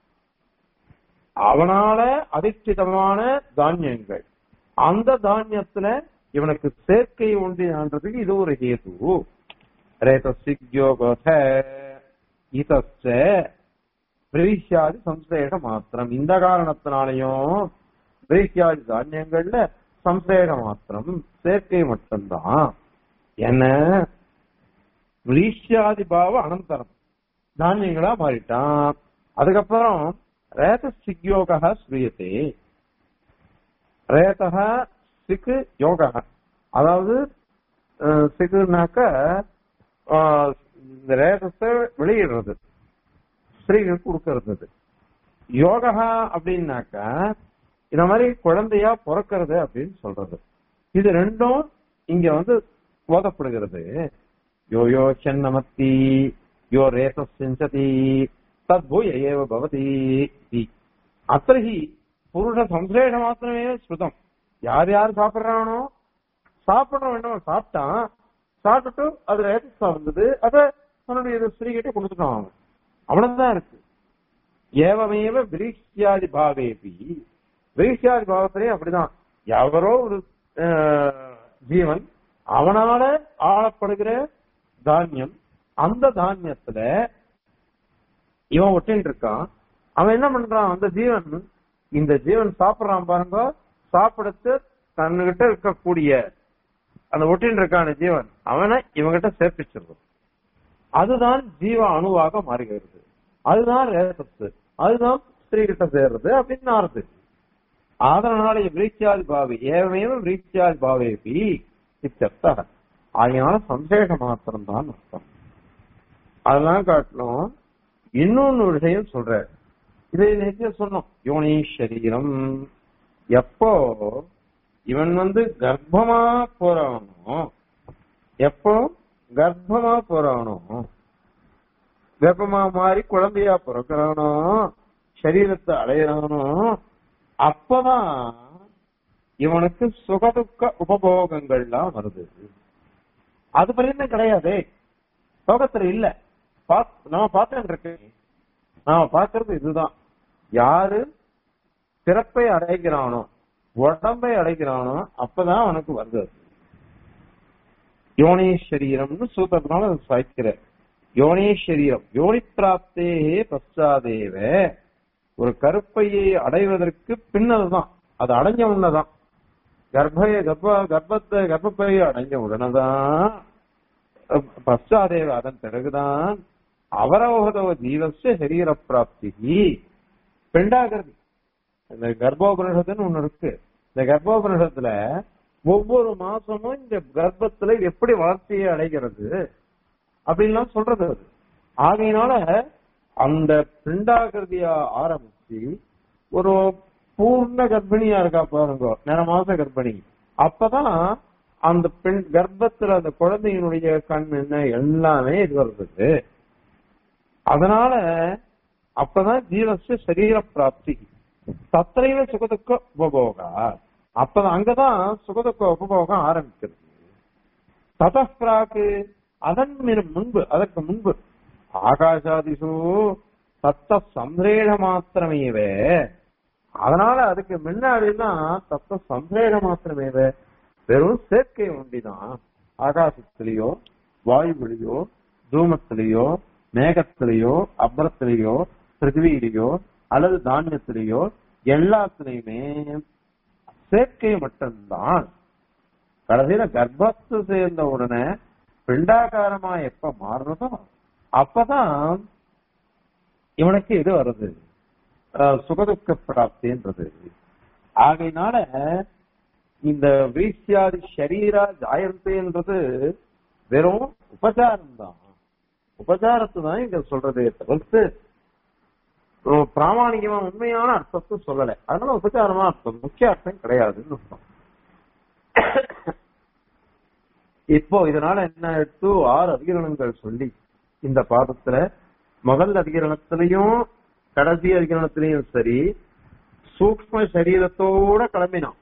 அவனால அதிஷ்டிதமான தானியங்கள் அந்த தானியத்துல இவனுக்கு சேர்க்கை உண்டுன்றதுக்கு இது ஒரு ஹேது ரேதசிக்யோக இதச்ச பிரீஷாதி சம்சேக மாத்திரம் இந்த காரணத்தினாலையும் பிரீஷாதி தானியங்கள்ல சம்சேக மாத்திரம் சேர்க்கை மட்டும்தான் என்ன விரீஷாதி பாவ அனந்தரம் தானியங்களா மாறிட்டான் அதுக்கப்புறம் ரேத சிக்யோகா ஸ்ரீயத்தே ரேதா சிக்கு யோகா அதாவது அஹ், சிக்குனாக்க அஹ், இந்த ரேதத்தை வெளியிடுறது ஸ்திரீகளுக்கு கொடுக்கறது யோகா அப்படின்னாக்கா இந்த மாதிரி குழந்தையா பிறக்கிறது அப்படின்னு சொல்றது இது ரெண்டும் இங்க வந்து ஓதப்படுகிறது யோ யோ சென்னமத்தி யோ ரேச சிஞ்சதி தத்பூய ஏவ பவதி இதி. அத்தர்ஹி புருஷ சம்சேஷ மாத்திரமே ஸ்ருதம் யார் யார் சாப்பிடுறானோ சாப்பிடுற வேண்டாம் சாப்பிட்டான் சாப்பிட்டுட்டு அது ரேசஸா வந்தது அத தன்னுடைய இது ஸ்திரீகிட்ட கொடுத்துட்டான் அவன் அவ்வளவுதான் இருக்கு ஏவமேவ விரீஷ்யாதி பாவேபி விரீஷ்யாதி பாவத்திலே அப்படிதான் எவரோ ஒரு அஹ், ஜீவன் அவனால ஆளப்படுகிற தானியம் அந்த தானியத்துல இவன் ஒட்டின்னு இருக்கான் அவன் என்ன பண்றான் அந்த ஜீவன் இந்த ஜீவன் சாப்பிடுறான் பாருங்க சாப்பிடுத்து தன்னுகிட்ட இருக்கக்கூடிய அந்த ஒட்டின்னு இருக்கான ஜீவன் அவனை இவங்கிட்ட சேர்ப்பிச்சிருக்கும் அதுதான் ஜீவ அணுவாக மாறுகிறது அதுதான் ரேசத்து அதுதான் ஸ்திரீ கிட்ட சேர்றது அப்படின்னு ஆறுது அதனால விரீச்சியாதி பாவி ஏவமேவ விரீச்சியாதி பாவேபி இத்தர்த்த அதனால சம்சேஷ மாத்திரம் தான் அர்த்தம் அதெல்லாம் காட்டணும் இன்னொன்னு விஷயம் சொல்ற இதை நேற்று சொன்னோம் யோனி சரீரம் எப்போ இவன் வந்து கர்ப்பமா போறானோ எப்போ கர்ப்பமா போறானோ கர்ப்பமா மாறி குழந்தையா பிறக்கிறானோ சரீரத்தை அடையிறானோ அப்பதான் இவனுக்கு சுகதுக்க உபபோகங்கள்லாம் வருது அது பரிந்து கிடையாதே லோகத்துல இல்ல பாத்- நம்ம பார்த்துட்டு இருக்கேன் நாம பார்க்கறது இதுதான் யாரு பிறப்பை அடைக்கிறானோ உடம்பை அடைக்கிறானோ அப்பதான் அவனுக்கு வருது அது. யோனி சரீரம்னு சூத்திரத்தினால அது சாய்க்கிற யோனி சரீரம் யோனி பிராப்தே பశ్చాதேவ ஒரு கருப்பையை அடைவதற்கு பின்னல் தான் அது அடைஞ்ச உடனேதான் கர்ப்பைய கர்ப்ப கர்ப்பத்தை கர்ப்பப்பையை அடைஞ்ச உடனேதான் பశ్చాதேவ அதன் பிறகுதான் அவரவகதோ ஜீவஸ்ய சரீர பிராப்தி பெண்டாகிறது இந்த கர்ப்போபனிஷத்துன்னு ஒண்ணு இருக்கு இந்த கர்ப்போபனிஷத்துல ஒவ்வொரு மாசமும் இந்த கர்ப்பத்துல எப்படி வளர்ச்சியை அடைகிறது அப்படின்லாம் சொல்றது அது ஆகையினால அந்த பிண்டாகிருதியா ஆரம்பிச்சு ஒரு பூர்ண கர்ப்பிணியா இருக்கா பாருங்க நேர மாச கர்ப்பிணி அப்பதான் அந்த பெண் கர்ப்பத்துல அந்த குழந்தையினுடைய கண் என்ன எல்லாமே இது வருது அதனால அப்பதான் ஜீவஸ்ய சரீர பிராப்தி தத்தைவ சுகதுக்க உபபோகா அப்பதான் அங்கதான் சுகதுக்க உபபோகம் ஆரம்பிக்கிறது ததப்பிராக்கு அதன் மீது முன்பு அதற்கு முன்பு ஆகாஷாதிசு தத்த சம்ரேட மாத்திரமேவே அதனால அதுக்கு முன்னாடிதான் தத்த சம்ரேட மாத்திரமேவே வெறும் சேர்க்கை ஒண்டிதான் ஆகாசத்திலேயோ வாயுவிலேயோ தூமத்திலேயோ மேகத்திலேயோ அப்புறத்திலேயோ பிருத்திவியிலேயோ அல்லது தானியத்திலேயோ எல்லாத்துலயுமே சேர்க்கை மட்டும்தான் கடைசியில கர்ப்பத்து சேர்ந்த உடனே பிண்டாகாரமா எப்ப மாறுறதோ அப்பதான் இவனுக்கு இது வருது அஹ் சுகதுக்க பிராப்தின்றது ஆகையினால இந்த வீசியாதி ஷரீரா ஜாயந்தேன்றது வெறும் உபச்சாரம் தான் உபச்சாரத்தை தான் இங்க சொல்றதே தவிர்த்து அஹ் பிராமாணிகமா உண்மையான அர்த்தத்தை சொல்லல அதனால உபச்சாரமா அர்த்தம் முக்கிய அர்த்தம் கிடையாதுன்னு அர்த்தம் இப்போ இதனால என்ன எடுத்து ஆறு அதிகரணங்கள் சொல்லி இந்த பாதத்துல முதல் அதிகரணத்திலையும் கடைசி அதிகரணத்திலையும் சரி சூக்ம சரீரத்தோட கிளம்பினான்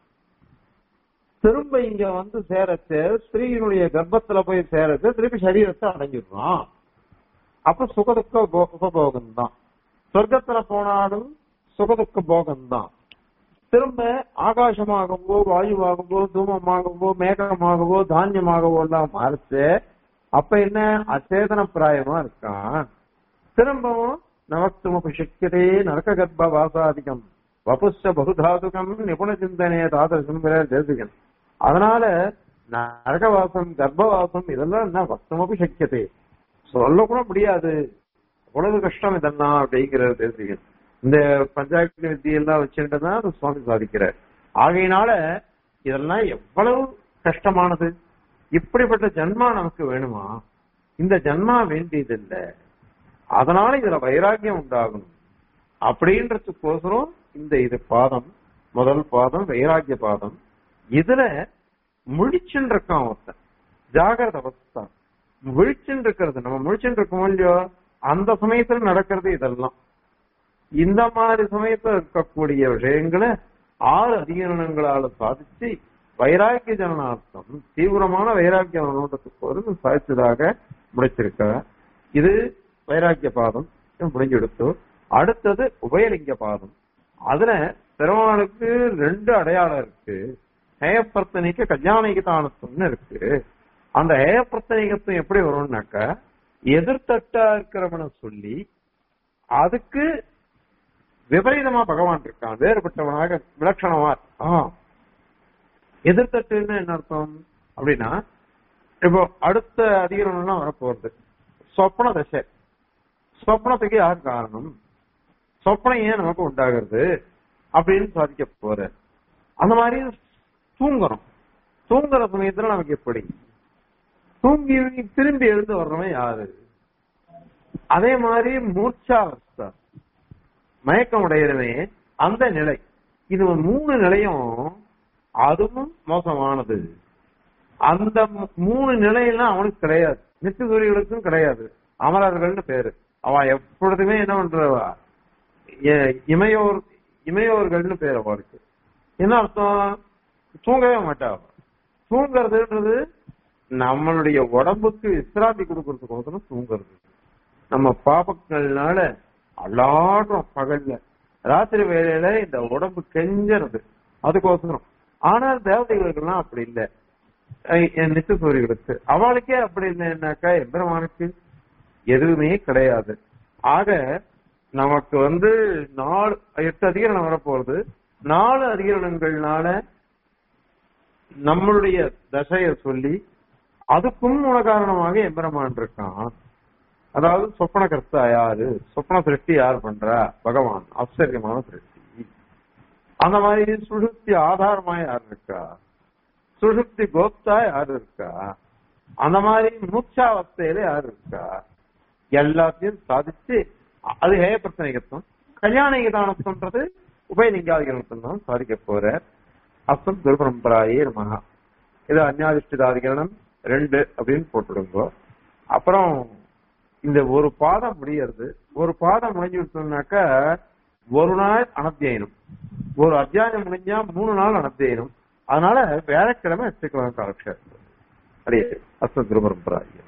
திரும்ப இங்க வந்து சேரச்சு ஸ்திரீயினுடைய கர்ப்பத்துல போய் சேரச்சு திருப்பி சரீரத்தை அடைஞ்சிடுறான் அப்ப சுகதுக்க உப- உபபோகம் தான் சொர்க்கத்துல போனாலும் சுகதுக்க போகம் தான் திரும்ப ஆகாசமாகவோ வாயுவாகவோ தூமமாகவோ மேகமாகவோ தானியமாகவோ எல்லாம் மாறிச்சு அப்ப என்ன அச்சேதன பிராயமா இருக்கான் திரும்பவும் நமத்துமபி சக்கியதே நரக கர்ப்ப வாசாதிகம் வபுஷ பகுதாதுகம் நிபுண சிந்தனே தாதரசம் தேசிகன் அதனால நரகவாசம் கர்ப்பவாசம் இதெல்லாம் என்ன வக்தமபி சக்கியதே சொல்ல கூட முடியாது அவ்வளவு கஷ்டம் இதெல்லாம் அப்படிங்கிறது தேசிகன் இந்த பஞ்சாயத்து வித்தியெல்லாம் வச்சுட்டு தான் அது சுவாமி சாதிக்கிறார் ஆகையினால இதெல்லாம் எவ்வளவு கஷ்டமானது இப்படிப்பட்ட ஜன்மா நமக்கு வேணுமா இந்த ஜன்மா வேண்டியதில்லை அதனால இதுல வைராக்கியம் உண்டாகணும் அப்படின்றதுக்கோசரம் இந்த இது பாதம் முதல் பாதம் வைராக்கிய பாதம் இதுல முழிச்சுன்னு இருக்கான் ஒருத்தன் ஜாகிரத அவஸ்தா முழிச்சுன்னு இருக்கிறது நம்ம முழிச்சுன்னு இருக்கோம் இல்லையோ அந்த சமயத்துல நடக்கிறது இதெல்லாம் இந்த மாதிரி சமயத்துல இருக்கக்கூடிய விஷயங்களை ஆறு அதிகரணங்களால சாதிச்சு வைராக்கிய ஜனனார்த்தம் தீவிரமான வைராக்கிய ஜனனத்துக்கு ஒரு சாதிச்சதாக முடிச்சிருக்க இது வைராக்கிய பாதம் முடிஞ்செடுத்து அடுத்தது உபயலிங்க பாதம் அதுல பெருமாளுக்கு ரெண்டு அடையாளம் இருக்கு ஹேயப்பிரத்தனிக்கு கல்யாணிகதானத்துவம்னு இருக்கு அந்த ஹேயப்பிரத்தனிகத்துவம் எப்படி வரும்னாக்க எதிர்த்தட்டா இருக்கிறவனை சொல்லி அதுக்கு விபரீதமா பகவான் இருக்கான் வேறுபட்டவனாக விலட்சணமா ஆ எதிர்த்தட்டுன்னு என்ன அர்த்தம் அப்படின்னா இப்போ அடுத்த அதிகரணம்லாம் வரப்போறது சொப்ன தசை சொப்னத்துக்கு யார் காரணம் சொப்னம் ஏன் நமக்கு உண்டாகிறது அப்படின்னு சாதிக்க போற அந்த மாதிரி தூங்குறோம் தூங்குற சமயத்துல நமக்கு எப்படி தூங்கி திரும்பி எழுந்து வர்றவன் யாரு அதே மாதிரி மூர்ச்சாவஸ்தா மயக்கம் உடையறவன் அந்த நிலை இது ஒரு மூணு நிலையும் அதுவும் மோசமானது அந்த மூ- மூணு நிலையெல்லாம் அவனுக்கு கிடையாது நித்திய சூரியர்களுக்கும் கிடையாது அமரர்கள்னு பேரு அவன் எப்பொழுதுமே என்ன பண்றவா எ- இமையோர் இமையோர்கள்னு பேர் அவருக்கு என்ன அர்த்தம் தூங்கவே மாட்டா அவ. தூங்குறதுன்றது நம்மளுடைய உடம்புக்கு விசிராந்தி கொடுக்கறதுக்கோசரம் தூங்குறது நம்ம பாபங்கள்னால அல்லாடுறோம் பகல்ல ராத்திரி வேலையில இந்த உடம்பு கெஞ்சறது அதுக்கோசரம் ஆனால் தேவதைகளுக்கெல்லாம் அப்படி இல்லை நித்திய சூரியர்களுக்கு அவளுக்கே அப்படி இல்லைன்னாக்கா எம்பெருமானுக்கு எதுவுமே கிடையாது ஆக நமக்கு வந்து நாலு எட்டு அதிகரணம் வரப்போறது நாலு அதிகரணங்கள்னால நம்மளுடைய தசைய சொல்லி அதுக்கும் மூல காரணமாக எம்பெருமான் இருக்கான் அதாவது சொப்பன கர்த்தா யாரு சொப்பன சிருஷ்டி யார் பண்றா பகவான் ஆச்சரியமான சிருஷ்டி அந்த மாதிரி சுழுப்தி ஆதாரமா யார் இருக்கா சுழுப்தி கோப்தா யார் இருக்கா அந்த மாதிரி மூச்சாவஸ்தையில யார் இருக்கா எல்லாத்தையும் சாதிச்சு அது ஹேய பிரச்சனைகத்துவம் கல்யாண தானத்துவன்றது உபயலிங்காதிகரணத்துவம் தான் சாதிக்க போற அஸ்தம் குருபரம்பராயே நமகா இது அந்நாதிஷ்டிதாதிகரணம் ரெண்டு அப்படின்னு போட்டுடுங்க அப்புறம் இந்த ஒரு பாதம் முடியறது ஒரு பாதம் முடிஞ்சு விட்டோம்னாக்கா ஒரு நாள் அனத்தியனம் ஒரு அத்தியாயம் முடிஞ்சா மூணு நாள் அனத்தியனம் அதனால வியாழக்கிழமை எடுத்துக்கலாம் காலக்ஷேபம் அடியே அஸ்தம் குருபரம்பராயே